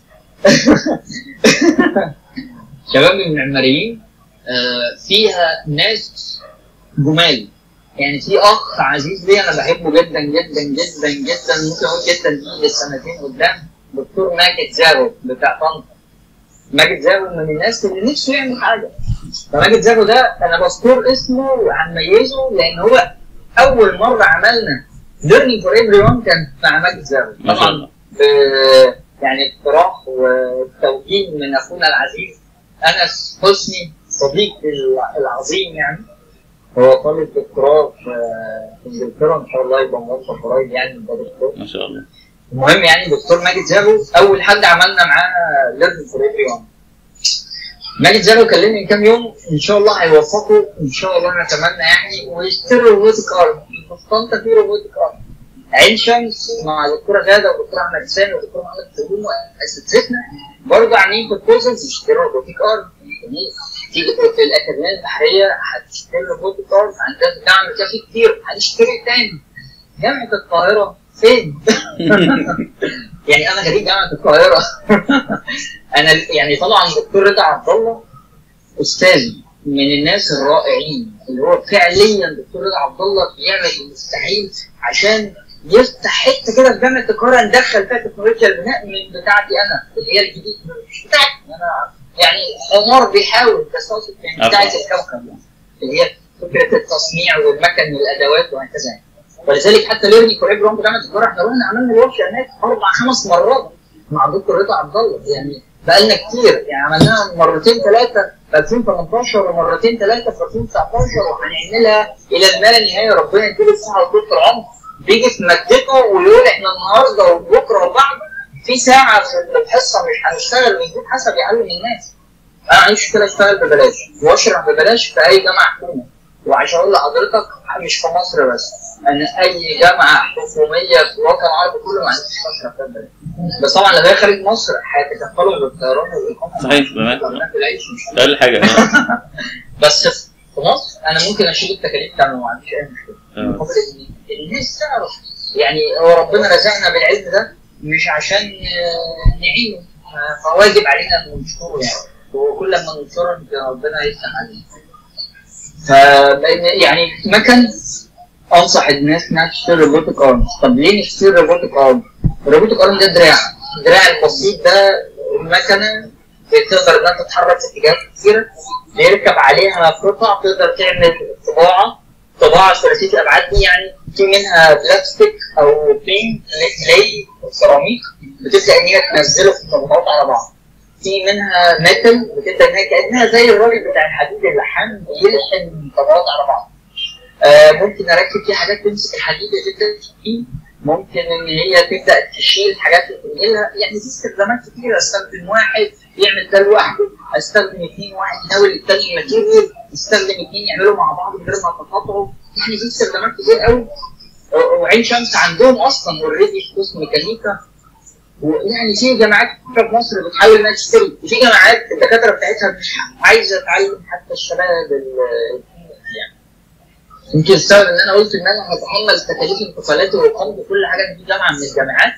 شباب المعماريين آه، فيها ناس جمال يعني في اخ عزيز لي انا بحبه جدا جدا جدا جدا ممكن اقول جدا دي للسنتين قدام دكتور ماجد زاغو بتاع طنطا ماجد زاغو من الناس اللي نفسه يعمل حاجه فماجد زاغو ده انا بذكر اسمه وهنميزه لان هو اول مره عملنا ليرنينج فور ايفري ون كان مع ماجد زاغو ما شاء طبعا الله ب- يعني اقتراح وتوجيه من اخونا العزيز انس حسني صديقي الع- العظيم يعني هو طالب دكتوراه في في انجلترا ان شاء الله يبقى موظف قريب يعني يبقى دكتور ما شاء الله المهم يعني دكتور ماجد زاغو اول حد عملنا معاه ليرن فور ايفري ون ماجد زاغو كلمني من كام يوم ان شاء الله هيوفقه ان شاء الله نتمنى يعني ويشتري روبوتك ارم في طنطا في روبوتك ارم عين شمس مع دكتوره غاده ودكتور احمد حسين ودكتور محمد سليم واساتذتنا برضه عاملين بروبوزلز يشتروا روبوتك ارم تيجي في الاكاديميه البحريه هتشتري روبوتك ارم عندها دعم كافي كتير هنشتري تاني جامعه القاهره فين؟ يعني انا خريج جامعه القاهره انا يعني طبعا دكتور رضا عبد الله استاذ من الناس الرائعين اللي هو فعليا دكتور رضا عبد الله بيعمل المستحيل عشان يفتح حته كده في جامعه القاهره ندخل فيها تكنولوجيا البناء من بتاعتي انا اللي هي الجديده مش بتاعتي انا يعني حمار بيحاول بس اقصد يعني بتاعت الكوكب يعني اللي هي فكره التصنيع والمكن والادوات وهكذا يعني. ولذلك حتى ليرني كوريجرام في جامعه القاهره احنا رحنا عملنا الورشه هناك اربع خمس مرات مع دكتور رضا عبد الله يعني بقالنا كتير يعني عملناها مرتين ثلاثه في 2018 ومرتين ثلاثه في 2019 وهنعملها الى ما لا نهايه ربنا يديله الصحه وطول العمر بيجي في مادته ويقول احنا النهارده وبكره وبعد في ساعه في الحصه مش هنشتغل ويجيب حسب يعلم الناس انا ما عنديش مشكله اشتغل ببلاش واشرح ببلاش في اي جامعه حكومه وعشان اقول لحضرتك مش في مصر بس انا اي جامعه حكوميه في الوطن العربي كله ما عنديش اشرح فيها ببلاش بس طبعا لو هي خارج مصر هيتكفلوا بالطيران والاقامه صحيح، بمعنى. وبناكل العيش مش اقل حاجه آه. بس في مصر انا ممكن اشيل التكاليف بتاعنا ما عنديش اي مشكله آه. مقابل ان الناس تعرف يعني هو ربنا رزقنا بالعلم ده مش عشان آه، نعينه آه، فواجب علينا ان نشكره يعني وكل ما ننشره ربنا يفتح علينا ف يعني مكن انصح الناس انها تشتري روبوتك ارم طب ليه نشتري روبوتك ارم؟ الروبوتك ارم ده دراع الدراع البسيط ده مكنه تقدر انها تتحرك في اتجاهات كتيره بيركب عليها قطع تقدر تعمل طباعه طباعه ثلاثيه الابعاد دي يعني في منها بلاستيك او بين كلاي سيراميك بتبدا ان هي تنزله في الطبقات على بعض في منها ميتال بتبدا ان هي كانها زي الراجل بتاع الحديد اللحام بيلحم طبقات على بعض آه ممكن اركب فيه حاجات تمسك الحديد تبدا تشيل ممكن ان هي تبدا تشيل حاجات وتنقلها يعني في استخدامات كتيره استخدم واحد يعمل ده لوحده استخدم اثنين واحد يناول الثاني ماتيريال استخدم اثنين يعملوا مع بعض من غير ما يتقاطعوا يعني في استخدامات كتير قوي وعين شمس عندهم اصلا اوريدي في قسم ميكانيكا ويعني في جامعات كتير في مصر بتحاول انها تشتري وفي جامعات الدكاتره بتاعتها مش عايزه تعلم حتى الشباب ال- يعني يمكن السبب ان انا قلت ان انا هتحمل تكاليف انتقالاتي واقامتي وكل حاجه في جامعه من الجامعات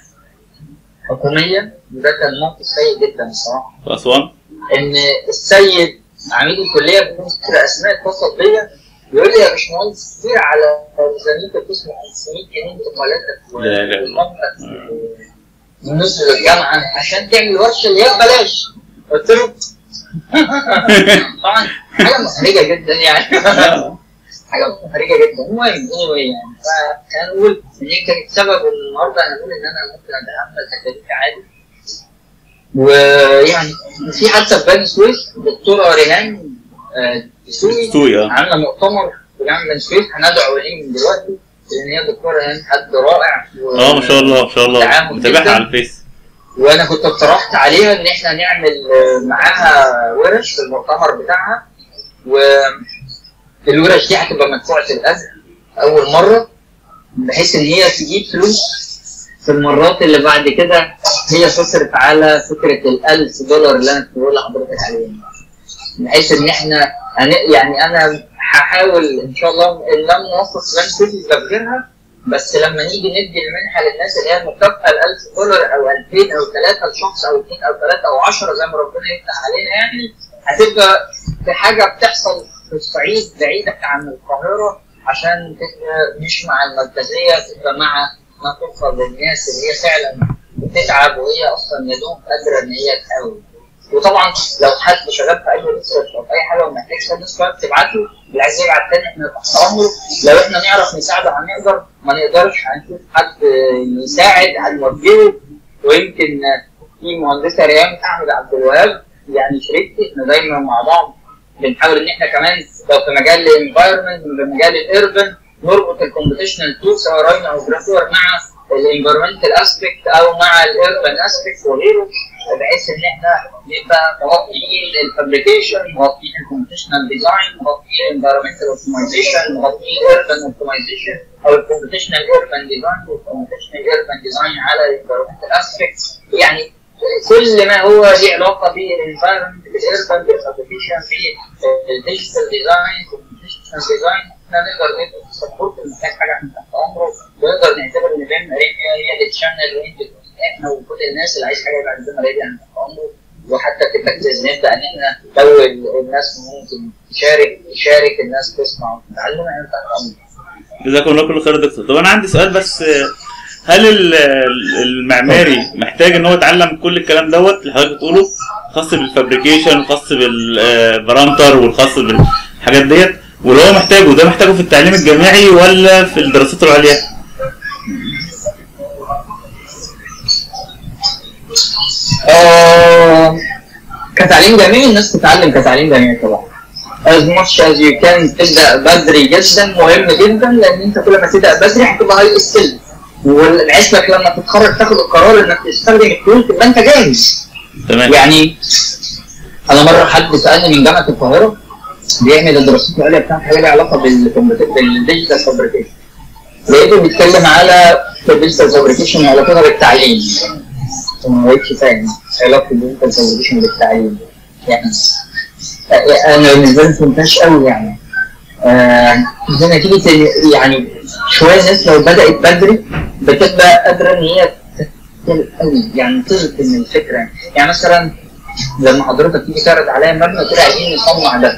حكوميه وده كان موقف سيء جدا الصراحه في اسوان ان السيد عميد الكليه بدون ذكر اسماء اتصل بيا يقول لي يا باشمهندس كتير على ميزانيه القسم 500 جنيه انتقالاتك لا لا لا. وإقامتك بالنسبه للجامعه عشان تعمل ورشه اللي هي ببلاش قلت له طبعا حاجه محرجه جدا يعني آه. حاجه محرجه جدا المهم anyway يعني فكان نقول ان هي كانت سبب إن النهارده انا اقول ان انا ممكن اتحمل تكاليف عادي ويعني في حتى في بني سويف دكتوره ريهان آه، دسوقي دسوقي، آه. عامله مؤتمر في جامعه بني سويف هندعو اليه من دلوقتي لان هي دكتوره ريهان حد رائع و- اه ما شاء الله ما شاء الله تعاون متابعها جداً. على الفيس وانا كنت اقترحت عليها ان احنا نعمل آه، معاها ورش في المؤتمر بتاعها والورش دي هتبقى مدفوعه الاجر اول مره بحيث ان هي تجيب فلوس في المرات اللي بعد كده هي تصرف على فكره ال 1000 دولار اللي انا كنت بقول لحضرتك عليها بحيث ان احنا هن... يعني انا هحاول ان شاء الله ان لم نوفق لن كل تفجيرها بس لما نيجي ندي المنحه للناس اللي هي المكافاه ال 1000 دولار او 2000 او 3 لشخص او 2 او 3 او 10 زي ما ربنا يفتح علينا يعني هتبقى في حاجه بتحصل في الصعيد بعيده عن القاهره عشان تبقى مش مع المركزيه تبقى مع ما توصل للناس اللي هي فعلا بتتعب وهي اصلا يا دوب قادره ان هي تحاول وطبعا لو حد شغال في اي ريسيرش او في اي حاجه ومحتاج سيرفيس كارد تبعته اللي عايز يبعت تاني احنا تحت امره لو احنا نعرف نساعده هنقدر ما نقدرش هنشوف حد يساعد هنوجهه ويمكن في مهندسه ريان احمد عبد الوهاب يعني شريكتي احنا دايما مع بعض بنحاول ان احنا كمان لو في مجال الانفايرمنت في مجال الاربن نربط الكومبيتيشنال تول سواء راين او جرافور مع الانفيرمنتال اسبكت او مع الاربن اسبكت وغيره بحيث ان احنا نبقى مغطيين الفابريكيشن مغطيين الكومبيتيشنال ديزاين مغطيين الانفيرمنتال اوبتمايزيشن مغطيين الاربن اوبتمايزيشن او الكومبيتيشنال اربن ديزاين والكومبيتيشنال اربن ديزاين على الانفيرمنتال اسبكت يعني كل ما هو له علاقه بالانفايرمنت بالاربن بالفابريكيشن بالديجيتال ديزاين بالكومبيتيشنال ديزاين احنا نقدر ندي سبورت محتاج حاجه احنا تحت امره ونقدر نعتبر ان بين هي اللي تشانل وانت احنا وكل الناس اللي عايز حاجه يبقى عندنا راديو عن تحت امره وحتى في التجهيز نبدا ان احنا لو الناس ممكن تشارك تشارك الناس تسمع وتتعلم احنا تحت امره. جزاكم الله كل خير يا دكتور طب انا عندي سؤال بس هل ال- ال- المعماري محتاج ان هو يتعلم كل الكلام دوت اللي حضرتك بتقوله خاص بالفابريكيشن الخاص بالبرامتر والخاص بالحاجات ديت ولو هو محتاجه ده محتاجه في التعليم الجامعي ولا في الدراسات العليا؟ آه، كتعليم جامعي الناس تتعلم كتعليم جامعي طبعا as much as you can تبدا بدري جدا مهم جدا لان انت كل ما تبدا بدري هتبقى هاي سكيل والعيش لك لما تتخرج تاخد القرار انك تستخدم التول تبقى انت جاهز تمام يعني انا مره حد سالني من جامعه القاهره بيعمل الدراسات العليا بتاعته حاجه ليها علاقه بالديجيتال فابريكيشن لقيته بيتكلم على الديجيتال فابريكيشن وعلاقتها بالتعليم ما بقتش فاهم علاقه الديجيتال فابريكيشن بالتعليم يعني انا بالنسبه لي فهمتهاش قوي يعني آه زي ما تيجي ت- يعني شويه الناس لو بدات بدري بتبقى قادره ان هي تتكلم قوي يعني تلقن من الفكره يعني مثلا لما حضرتك تيجي تعرض عليا مبنى كده عايزين نصنع ده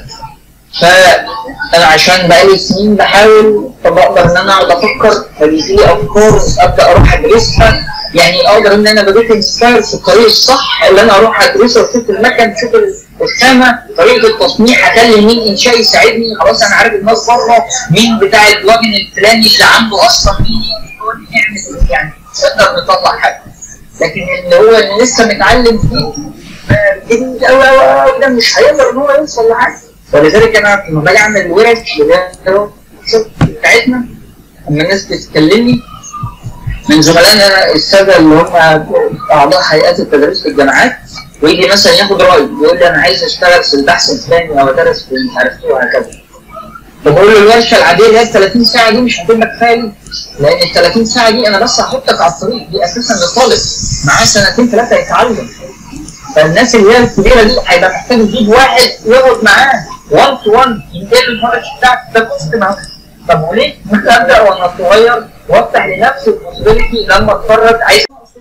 فانا عشان بقالي سنين بحاول فبقدر ان انا اقعد افكر فبيجي لي افكار ابدا اروح ادرسها يعني اقدر ان انا بديت انسباير في الطريق الصح اللي انا اروح ادرسه واشوف المكن اشوف الخامه طريقه التصنيع هكلم مين انشاء يساعدني خلاص انا عارف الناس بره مين بتاع البلجن الفلاني اللي عنده اصلا مين يقول لي نعمل إيه. يعني نقدر نطلع حاجه لكن اللي هو اللي لسه متعلم فيه آه، جديد قوي قوي قوي ده مش هيقدر ان هو يوصل لحاجه ولذلك انا لما باجي اعمل ورش اللي هي الوركشوب بتاعتنا لما الناس بتكلمني من زملائنا الساده اللي هم اعضاء هيئات التدريس في الجامعات ويجي مثلا ياخد راي يقول لي انا عايز اشتغل في البحث الفلاني او ادرس في مش عارف ايه وهكذا فبقول له الورشه العاديه اللي هي ال 30 ساعه دي مش هتبقى كفايه لي. لان ال 30 ساعه دي انا بس هحطك على الطريق دي اساسا لطالب معاه سنتين ثلاثه يتعلم فالناس اللي هي الكبيره دي هيبقى محتاج يجيب واحد يقعد معاه 1 تو 1 ينقل الورش بتاعته ده كوست معاه طب وليه؟ ممكن ابدا وانا صغير وافتح لنفسي البوسيبيليتي لما اتخرج عايز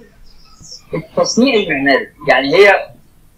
التصنيع المعماري يعني هي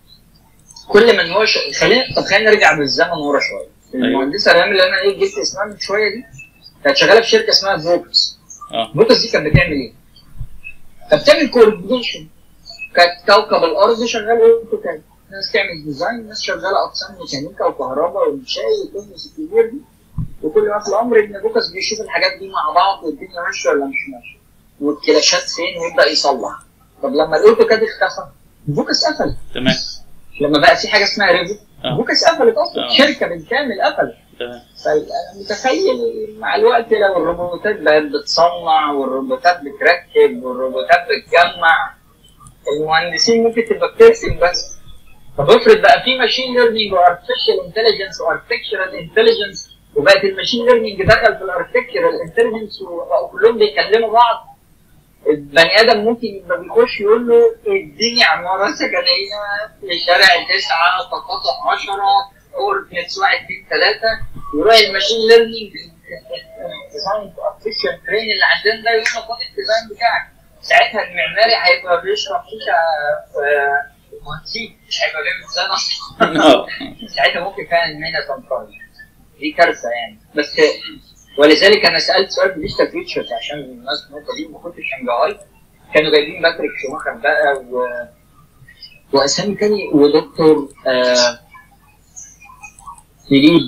كل من هو ش... خلينا طب خلينا نرجع بالزمن ورا شويه المهندسه ريان اللي انا ايه جبت اسمها من شويه دي كانت شغاله في شركه اسمها فوكس اه فوكس دي كانت بتعمل ايه؟ كانت بتعمل كوردينيشن كانت كوكب الارض شغال اوتوكاد ناس تعمل ديزاين ناس شغاله اقسام ميكانيكا وكهرباء وانشاء وتونس الكبير دي وكل ما في الامر ان فوكس بيشوف الحاجات دي مع بعض والدنيا ماشيه ولا مش ماشيه والكلاشات فين ويبدا يصلح طب لما الاوتوكاد اختفى فوكس قفل تمام لما بقى في حاجه اسمها ريفت آه. فوكس قفلت اصلا آه. شركه بالكامل قفلت تمام فانا متخيل مع الوقت لو الروبوتات بقت بتصنع والروبوتات بتركب والروبوتات بتجمع المهندسين ممكن تبقى بترسم بس طب افرض بقى في ماشين ليرنينج وارتفيشال انتليجنس وارتكشرال انتليجنس وبقت الماشين ليرنينج دخل في الارتكشرال انتليجنس وبقوا كلهم بيكلموا بعض البني ادم ممكن يبقى بيخش يقول له اديني عماره سكنيه في شارع تسعه تقاطع 10 كوردينتس واحد اثنين ثلاثه يروح الماشين ليرنينج ديزاين ارتفيشال برين اللي عندنا ده يروح خد الديزاين بتاعك ساعتها المعماري هيبقى بيشرب شيشه في المهندسين مش هيبقى بيعمل ديزاين اصلا اه ساعتها ممكن فعلا المهنه تنقرض دي كارثه يعني بس ولذلك انا سالت سؤال في ديجيتال فيوتشرز عشان الناس النقطه دي ما كنتش انجهاي كانوا جايبين باتريك شوماخر بقى و... واسامي تاني ودكتور آه... فيليب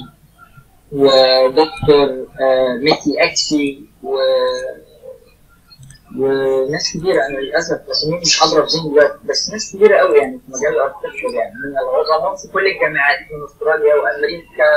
ودكتور آه... ميتي اكسي و وناس كبيرة أنا للأسف أساميهم مش حاضرة في ذهني دلوقتي بس ناس كبيرة قوي يعني في مجال الأركتشر يعني من العظماء في كل الجامعات من أستراليا وأمريكا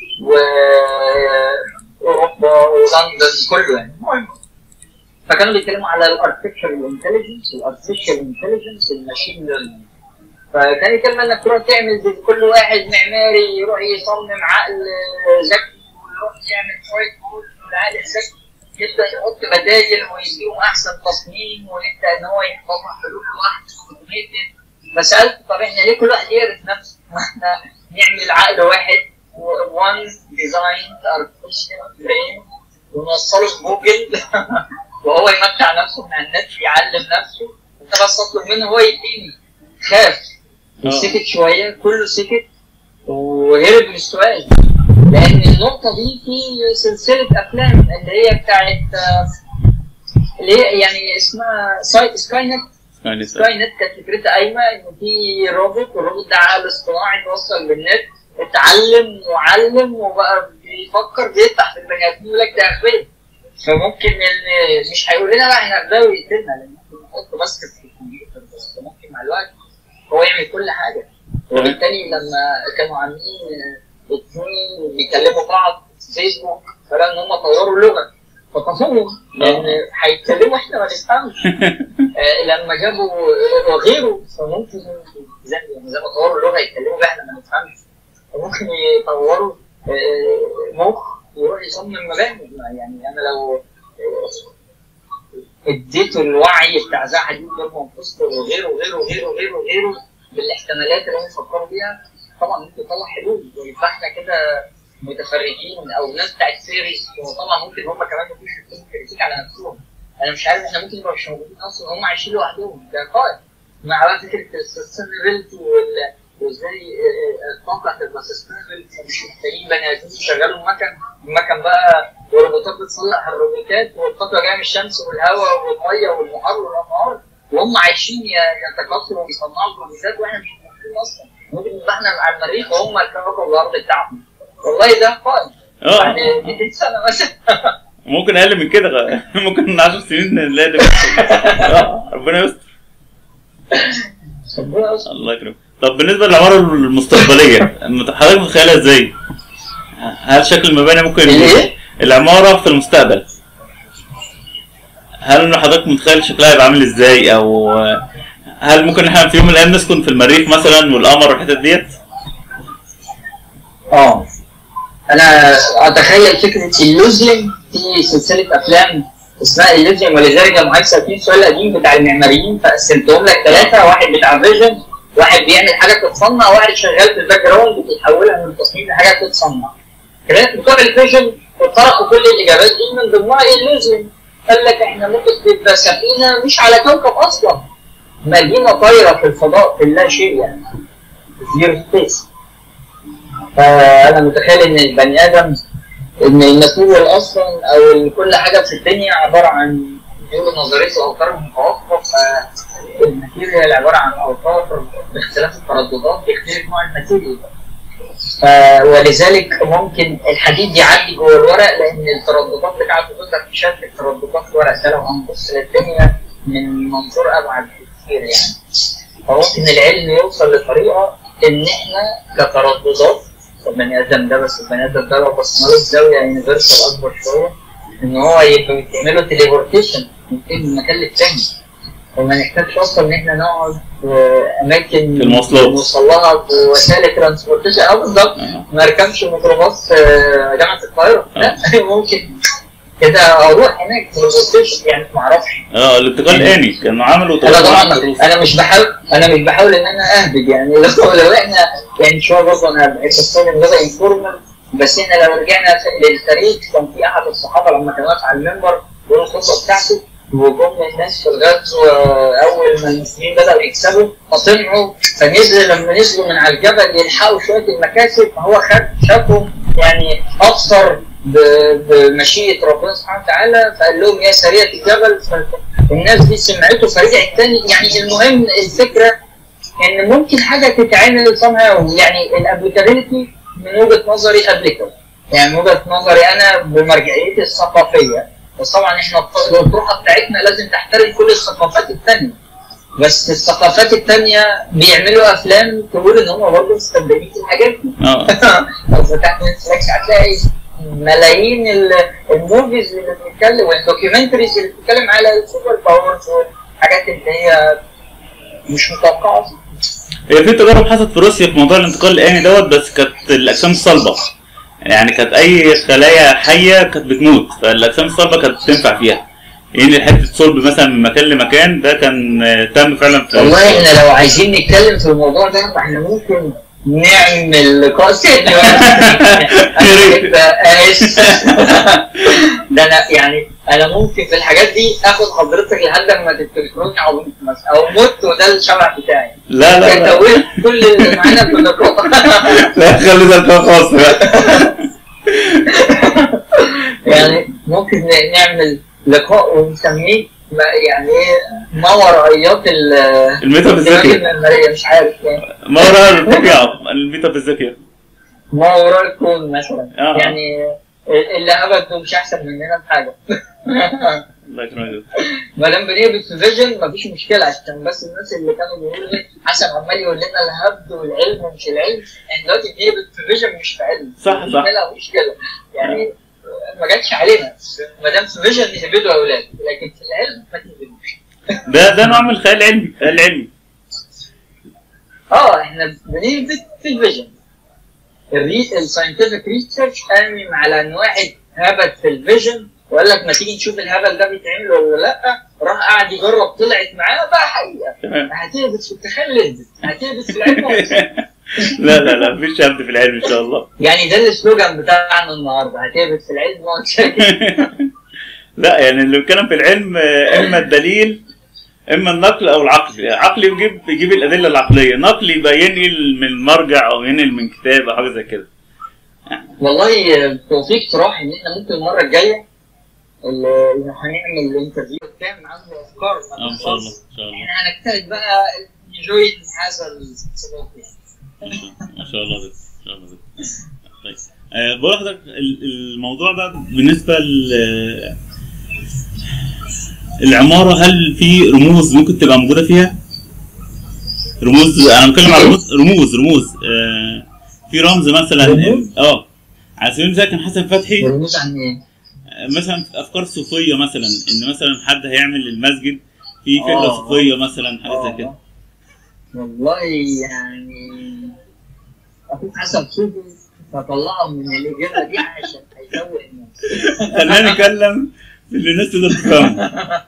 وأوروبا ولندن كله يعني المهم فكانوا بيتكلموا على الارتفيشال انتليجنس الارتفيشال انتليجنس الماشين ليرنينج فكان يتكلم انك تروح تعمل زي كل واحد معماري يروح يصمم عقل ذكي ويروح يعمل شويه كود والعقل الذكي يبدا يحط بدايل ويديهم احسن تصميم ويبدا ان هو يطلع حلول لوحده فسالت طب احنا ليه كل واحد يعرف نفسه؟ ما احنا نعمل عقل واحد وان ديزاين ارتفيشال برين ونوصله في جوجل وهو يمتع نفسه من النت يعلم نفسه انت بس اطلب منه هو يديني خاف سكت شويه كله سكت وهرب من السؤال لان النقطه دي في سلسله افلام اللي هي بتاعت اللي هي يعني اسمها ساي سكاي نت سكاي نت كانت فكرتها قايمه ان في روبوت والروبوت ده عقل اصطناعي توصل بالنت اتعلم وعلم وبقى بيفكر بيفتح في البني ادمين يقول لك ده اغبياء فممكن ال- مش هيقول لنا بقى احنا اغبياء ويقتلنا لان ممكن نحط بس في الكمبيوتر بس ممكن مع الوقت هو يعمل كل حاجه وبالتالي لما كانوا عاملين الاثنين بيكلموا بعض في فيسبوك فلقوا ان هم طوروا لغه فتصوروا لان هيتكلموا احنا ما نفهمش آه، لما جابوا آه، وغيره فممكن زي يعني زي ما طوروا اللغه يتكلموا بيها احنا ما نفهمش فممكن يطوروا آه، مخ ويروح يصمم مباني يعني انا لو آه، اديته الوعي بتاع زي حديد ضرب منفصل وغيره وغيره وغيره وغيره وغيره بالاحتمالات اللي هم فكروا بيها طبعا ممكن يطلع حلول ويبقى احنا كده متفرجين او ناس بتاعت سيريس وطبعا ممكن هم كمان يخشوا يكتبوا كريتيك على نفسهم انا مش عارف احنا ممكن نبقى مش موجودين اصلا هم عايشين لوحدهم ده قائد مع بقى فكره السستينابيلتي وازاي الطاقه تبقى سستينابيلتي مش محتاجين بني ادمين يشغلوا المكن المكن بقى والروبوتات بتصلح الروبوتات والطاقه جايه من الشمس والهواء والميه والبحار والانهار وهم عايشين ي- يتكاثروا ويصنعوا الروبوتات واحنا مش موجودين اصلا ممكن نبقى احنا على المريخ وهم كوكب الارض بتاعهم والله ده قائد اه يعني 200 سنه مثلا ممكن اقل من كده ممكن من 10 سنين نلاقي ده بيحصل. آه، ربنا يستر ربنا يستر. الله يكرمك طب بالنسبه للعماره المستقبليه مت- حضرتك متخيلها ازاي؟ هل شكل المباني ممكن الايه؟ العماره في المستقبل هل إن حضرتك متخيل شكلها هيبقى عامل ازاي او هل ممكن احنا في يوم من الايام نسكن في المريخ مثلا والقمر والحتت ديت؟ اه انا اتخيل فكره اللوزيوم في سلسله افلام اسمها اللوزيوم ولذلك لما عايز سالتني السؤال القديم بتاع المعماريين فقسمتهم لك ثلاثه واحد بتاع فيجن واحد بيعمل حاجه تتصنع واحد شغال في الباك جراوند بيحولها من التصميم لحاجه تتصنع كمان بتوع الفيجن اقترحوا كل الاجابات دي من ضمنها ايه اللوزيوم قال لك احنا ممكن تبقى سفينه مش على كوكب اصلا مدينه طايره في الفضاء في اللا شيء يعني زيرو سبيس فانا متخيل ان البني ادم ان المسؤول اصلا او ال- كل حاجه في الدنيا عباره عن بيقولوا نظريه الاوتار المتوافقه فالماتيريال عباره عن اوتار باختلاف الترددات بيختلف نوع الماتيريال ف- ولذلك ممكن الحديد يعدي جوه الورق لان الترددات بتاعته تقدر تشكل ترددات الورق ده لو هنبص للدنيا من منظور ابعد بكتير يعني فممكن العلم يوصل لطريقه ان احنا كترددات البني ادم ده بس البني ادم ده لو بصينا له بزاويه يونيفرسال اكبر شويه ان هو يبقى يعملوا تليبورتيشن من مكان للتاني وما نحتاجش اصلا ان احنا نقعد في اماكن في المواصلات. نوصل لها بوسائل ترانسبورتيشن اه بالظبط آه. ما اركبش ميكروباص آه، جامعه القاهره لا ممكن كده اروح هناك ما بصيتش يعني ما اعرفش اه الانتقال الاني كانوا عملوا انا طبعا تغير انا مش بحاول انا مش بحاول ان انا اهبد يعني لو لو احنا يعني شويه برضه انا بحب استخدم لغه انفورمال بس احنا لو رجعنا للتاريخ كان في احد الصحابه لما كان واقف على المنبر بيقول الخطبه بتاعته وجم الناس في الغزو اول ما المسلمين بداوا يكسبوا فطلعوا فنزل لما نزلوا من على الجبل يلحقوا شويه المكاسب فهو خد شافهم يعني ابصر ب- بمشيئه ربنا سبحانه وتعالى فقال لهم يا سريع الجبل فالناس دي سمعته فرجعت تاني يعني المهم الفكره ان ممكن حاجه تتعمل somehow يعني الابليكابيلتي من وجهه نظري ابليكابل يعني من وجهه نظري انا بمرجعيتي الثقافيه بس طبعا احنا الط- الاطروحه بتاعتنا لازم تحترم كل الثقافات الثانيه بس الثقافات الثانيه بيعملوا افلام تقول ان هم برضه مستخدمين الحاجات دي اه لو فتحت نتفليكس هتلاقي ملايين ال- الموفيز اللي بتتكلم والدوكيومنتريز اللي بتتكلم على السوبر باورز والحاجات اللي هي مش متوقعه أصلاً. هي في تجارب حصلت في روسيا في موضوع الانتقال الاني دوت بس كانت الاجسام الصلبه يعني كانت اي خلايا حيه كانت بتموت فالاجسام الصلبه كانت تنفع فيها يعني حته صلب مثلا من مكان لمكان ده كان آه، تم فعلا في والله احنا لو عايزين نتكلم في الموضوع ده فاحنا ممكن نعمل لقاء تاني يا ريت. آسف. ده انا يعني انا ممكن في الحاجات دي اخد حضرتك لحد ما تفتكروني عبيط مثلا او مت وده الشبع بتاعي لا لا لا طولت كل اللي معانا في اللقاء لا خلي ده لقاء خاص بقى يعني ممكن ن- نعمل لقاء ونسميه ما- يعني ايه ما ورائيات ال الميتافيزيقيا المعمارية مش عارف يعني ما وراء الطبيعه الميتافيزيقيا ما وراء الكون مثلا آه. يعني اللي ابدا مش احسن مننا في حاجه الله يكرمك ما دام بنهبط في فيجن مفيش مشكله عشان بس الناس اللي كانوا بيقولوا ايه حسن عمال يقول لنا الهبد والعلم مش العلم احنا دلوقتي بنهبط في فيجن مش في علم صح، صح. لا مشكله يعني ما جاتش علينا ما دام في فيجن نهبطوا يا اولاد لكن في العلم ما تهبطوش ده ده نوع من الخيال العلمي خيال علمي اه احنا بنهبط في الفيجن الساينتفك ريسيرش قايم على ان واحد هبط في الفيجن وقال لك ما تيجي نشوف الهبل ده بيتعمل ولا لا راح قاعد يجرب طلعت معاه بقى حقيقه تمام هتهبط في التخيل هتهبط في العلم لا لا لا مفيش هبد في العلم ان شاء الله يعني ده السلوجان بتاعنا النهارده هتهبط في العلم وهتشكل لا يعني اللي بيتكلم في العلم آه، اما الدليل اما النقل او العقل عقل يجيب يجيب الادله العقليه نقل يبقى ينقل من مرجع او ينقل من كتاب او حاجه زي كده والله توفيق اقتراح ان احنا ممكن المره الجايه اللي هنعمل الانترفيو بتاع عنده افكار اه ان شاء الله ان شاء الله احنا هنجتهد بقى نجوي هذا السباق يعني ما شاء الله كده ما شاء الله كده طيب آه، بقول لحضرتك ال- الموضوع ده بالنسبه ل العماره هل في رموز ممكن تبقى موجوده فيها؟ رموز انا بتكلم على رموز رموز رموز آه في رمز مثلا رموز؟ اه على سبيل المثال كان حسن فتحي رموز عن ايه؟ مثلا في افكار صوفيه مثلا ان مثلا حد هيعمل المسجد في فكره آه. صوفيه مثلا حاجه زي كده آه. والله يعني اخوك حسن صوفي فطلعه من الاجابه دي عشان هيسوق الناس خلينا نتكلم في اللي الناس تقدر تفهمه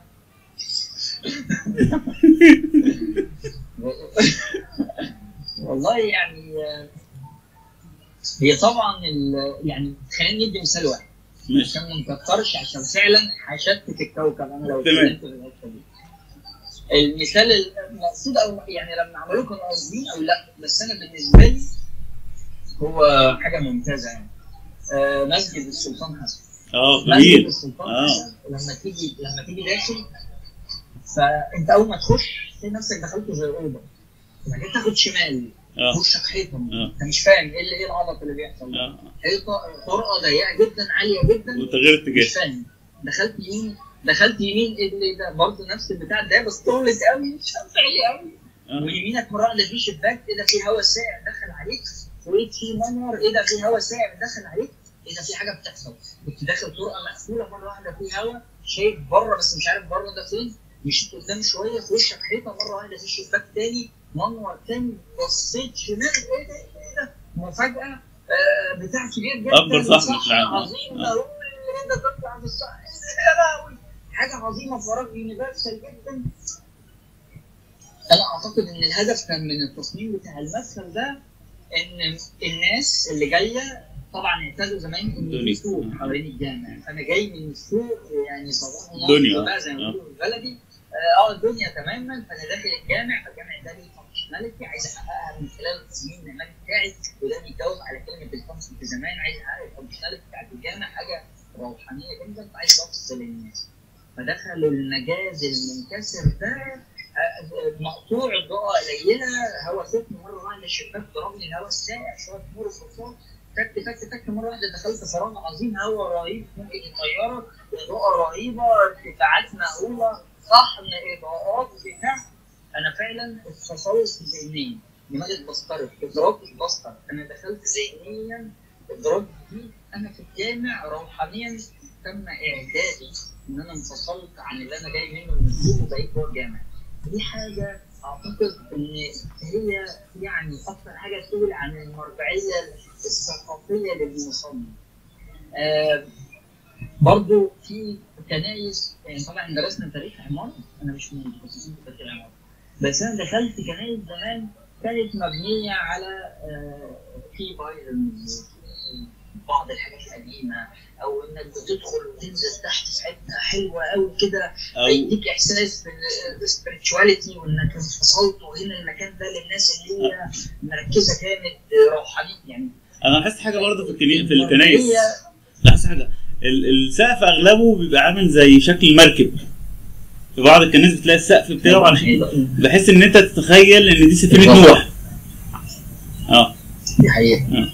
والله يعني آه، هي طبعا ال- يعني خلينا ندي مثال واحد ماشي عشان ما نكترش عشان فعلا هشتت الكوكب انا لو تمام. اتكلمت في الحته دي. المثال المقصود او يعني لما عملوه كانوا قاصدين او لا بس انا بالنسبه لي هو حاجه ممتازه يعني آه مسجد السلطان حسن اه مسجد جميل السلطان آه. حسن لما تيجي لما تيجي داخل فانت اول ما تخش تلاقي نفسك دخلت زي اوضه بعدين تاخد شمال اه وشك حيطه آه. انت مش فاهم ايه اللي ايه العبط اللي بيحصل ده اه حيطه طرقه ضيقه جدا عاليه جدا وتغيير مش اتجاه فاهم دخلت يمين دخلت يمين ايه اللي ده برضه نفس البتاع ده بس طولت قوي مش عالي قوي آه. ويمينك مره واحده في شباك ايه ده في هواء ساقع دخل عليك ولقيت في منور ايه ده في هواء ساقع دخل عليك ايه ده في حاجه بتحصل كنت داخل طرقه مقفوله مره واحده في هواء شايف بره بس مش عارف بره ده فين مشيت قدام شويه في وشك حيطه مره واحده في شباك تاني منور تاني بصيت شمال ايه ده ايه ده مفاجاه آه بتاع كبير جدا أكبر صحن في صحن العالم. عظيم آه. أهو، ان انت تطلع في الصح يا لهوي حاجه عظيمه فراغ يونيفرسال جدا انا اعتقد ان الهدف كان من التصميم بتاع المدخل ده ان الناس اللي جايه طبعا اعتادوا زمان ان دنيا. في سوق حوالين الجامع فانا جاي من السوق يعني صباح دنيا. ونص بقى زي ما آه. بيقولوا بالبلدي اه الدنيا تماما فانا داخل الجامع فالجامع ده ليه فانكشناليتي عايز احققها من خلال التصميم المعماري بتاعي وده بيجاوب على كلمه الكونسبت زمان عايز احقق الفانكشناليتي بتاعت الجامع حاجه روحانيه جدا فعايز اوصل للناس فدخلوا المجاز المنكسر ده آه، مقطوع الضوء قليله هواء سخن مره واحده الشباك ضربني الهواء الساقع شويه نور الصوت تك تك تك مره واحده دخلت فراغ عظيم هواء رهيب ممكن يطيرك اضاءه رهيبه ارتفاعات مهوله صحن اضاءات بتاع انا فعلا اتفصلت ذهنيا دماغي اتبسترت ادراكي اتبستر انا دخلت ذهنيا ادراك جديد انا في الجامع روحانيا تم اعدادي ان انا انفصلت عن اللي انا جاي منه من السوق وبقيت جوه الجامع دي حاجه اعتقد ان هي يعني اكثر حاجه تقول عن المرجعيه الثقافيه للمصمم. آه برضو في كنايس يعني طبعا درسنا تاريخ عمارة انا مش من المتخصصين في تاريخ العمارة بس انا دخلت كنايس زمان كانت مبنيه على آه في بايرنز بعض الحاجات القديمه او انك بتدخل وتنزل تحت في حته حلوه قوي كده او هيديك احساس بالسبirituality وانك انفصلت وهنا المكان ده للناس اللي هي مركزه جامد روحانيا يعني انا لاحظت حاجه برضه في الكني... في الكنايس هي لاحظت حاجه ال- السقف اغلبه بيبقى عامل زي شكل مركب في بعض الكنائس بتلاقي السقف بتاعه على شكل بحيث ان انت تتخيل ان دي سفينه بالظبط. نوح اه دي حقيقة آه.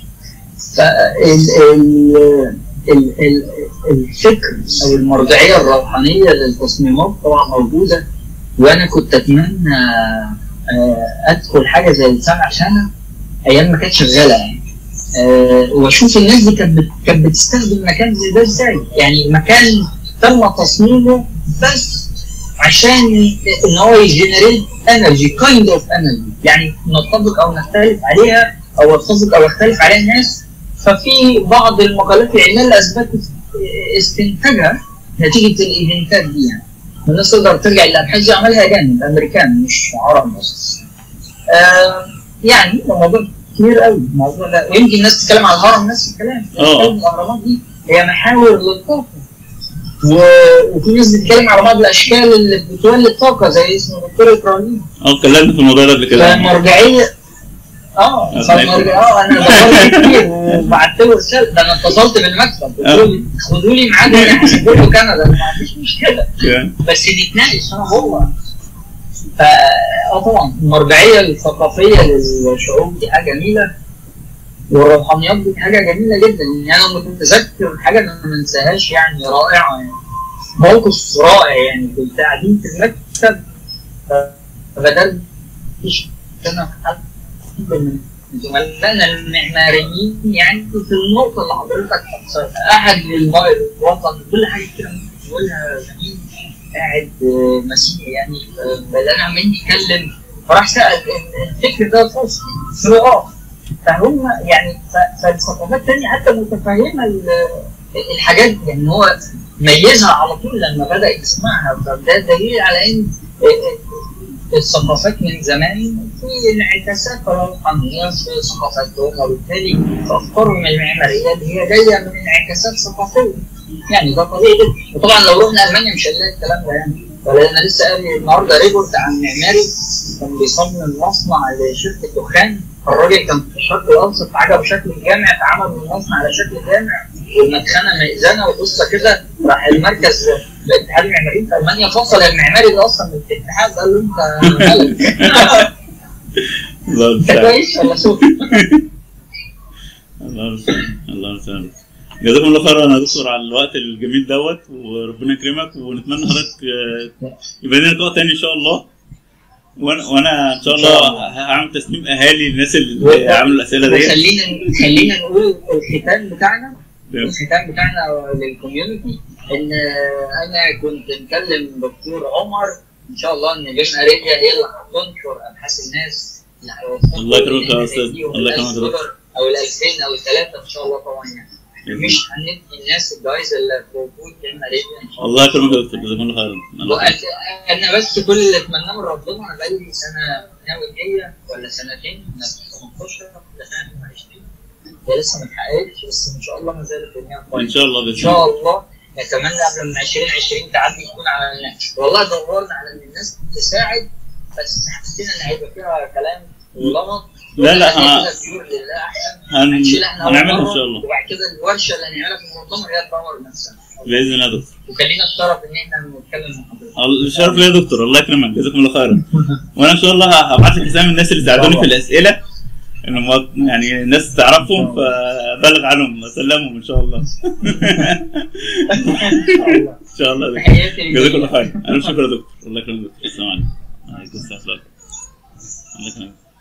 فال ال ال ال الفكر او المرجعيه الروحانيه للتصميمات طبعا موجوده وانا كنت اتمنى آه، ادخل حاجه زي سبع سنه ايام ما كانت شغاله يعني آه، واشوف الناس دي كانت بت- كانت بتستخدم مكان زي ده ازاي يعني مكان تم تصميمه بس عشان ان هو يجنريت انرجي كايند اوف انرجي يعني نتفق او نختلف عليها او اتفق او اختلف عليها الناس ففي بعض المقالات العلميه اللي اثبتت استنتاجها نتيجه الايفنتات دي يعني الناس تقدر ترجع للابحاث دي عملها اجانب امريكان مش عرب بس آه يعني ده موضوع كبير قوي الموضوع ده ويمكن الناس تتكلم على الهرم نفس الكلام آه. تتكلم الاهرامات دي هي محاور للطاقه و- وفي ناس بتتكلم على بعض الاشكال اللي بتولد طاقه زي اسمه دكتور ابراهيم اه اتكلمنا في الموضوع ده قبل كده فالمرجعيه اه فالمرجعيه اه انا دورت كتير وبعت له رساله ده انا اتصلت بالمكتب قلت لهم خدوا لي ميعاد انا هسافر له كندا ما عنديش مشكله يعني بس نتناقش انا هو فا اه طبعا المرجعيه الثقافيه للشعوب دي حاجه جميله والروحانيات دي حاجه جميله جدا يعني انا متذكر حاجه انا ما انساهاش يعني رائعه يعني موقف رائع يعني كنت قاعدين في المكتب فبدل انا حد من زملائنا المعماريين يعني في النقطه اللي حضرتك احد المواد الوطن كل حاجه كده ممكن تقولها جميل قاعد آه، مسيحي يعني آه، بدأنا عمالين نتكلم فراح سأل ال- الفكر ده خاص فراغ فهم يعني ف- فالثقافات التانية حتى متفهمة ال- الحاجات دي يعني هو ميزها على طول لما بدأ يسمعها فده دليل على ان الثقافات من زمان في انعكاسات روحانية في ثقافتهم وبالتالي في افكارهم المعمارية اللي هي جاية من انعكاسات ثقافية يعني ده طبيعي جدا وطبعا لو رحنا المانيا مش هنلاقي الكلام ده يعني ولا انا لسه قاري النهارده ريبورت عن معماري كان بيصمم مصنع لشركه دخان الراجل كان في الشرق الاوسط عجبه شكل الجامع فعمل من المصنع على شكل جامع والمدخنه مئذنه وقصه كده راح المركز الاتحاد المعماريين في المانيا فصل المعماري ده اصلا من الاتحاد قال له انت ملك الله انت المستعان كويس ولا سوء؟ الله المستعان الله المستعان جزاكم الله خيرا يا دكتور على الوقت الجميل دوت وربنا يكرمك ونتمنى حضرتك آه، يبقى لنا لقاء تاني ان شاء الله وانا وانا ان شاء إن شاء الله الله. هعمل تسليم اهالي للناس اللي عملوا الاسئله ديت وخلينا خلينا نقول الختام بتاعنا الختام بتاعنا للكوميونتي ان انا كنت مكلم دكتور عمر ان شاء الله ان جيش اريبيا هي اللي هتنشر ابحاث الناس اللي هيوصلوا الله يكرمك يا للناس أستاذ. دي الله يكرمك يا وال1000 دولار او ال 2000 او الثلاثه ان شاء الله طبعا يعني مش هندي الناس الجوائز اللي في وجود كلمه ان شاء الله يكرمك يا دكتور جزاكم الله خيرا الله يخليك. وأت- انا بس كل اللي اتمناه من ربنا انا بقالي سنه ناوي جايه ولا سنتين من 2018 لسنه 2020 هي لسه ما اتحققتش بس ان شاء الله ما زالت الدنيا ان كويسه شاء الله ان باذن شاء الله الله نتمنى قبل ما 2020 تعدي تكون على الناس والله دورنا على ان الناس تساعد بس حسينا ان هيبقى فيها كلام ولغط لا، لا، خلينا ها- كده بيور لله احسن هن- هنشيل احنا أول هنعملها ان مرة، شاء الله وبعد كده الورشه اللي هنعملها في المؤتمر هي تطور نفسها باذن الله يا دكتور وكان لينا الشرف ان احنا نتكلم مع حضرتك ال- الشرف ليا يا دكتور الله يكرمك جزاكم الله خيرا وانا ان شاء الله هبعت لك اسامي الناس اللي ساعدوني في الاسئله انهم يعني الناس تعرفهم فبلغ عنهم سلمهم ان شاء الله ان شاء الله يا دكتور. تحياتي جزاك الله خير انا شكرا يا دكتور الله يكرمك يا دكتور السلام عليكم وعليكم السلام ورحمه الله الله يكرمك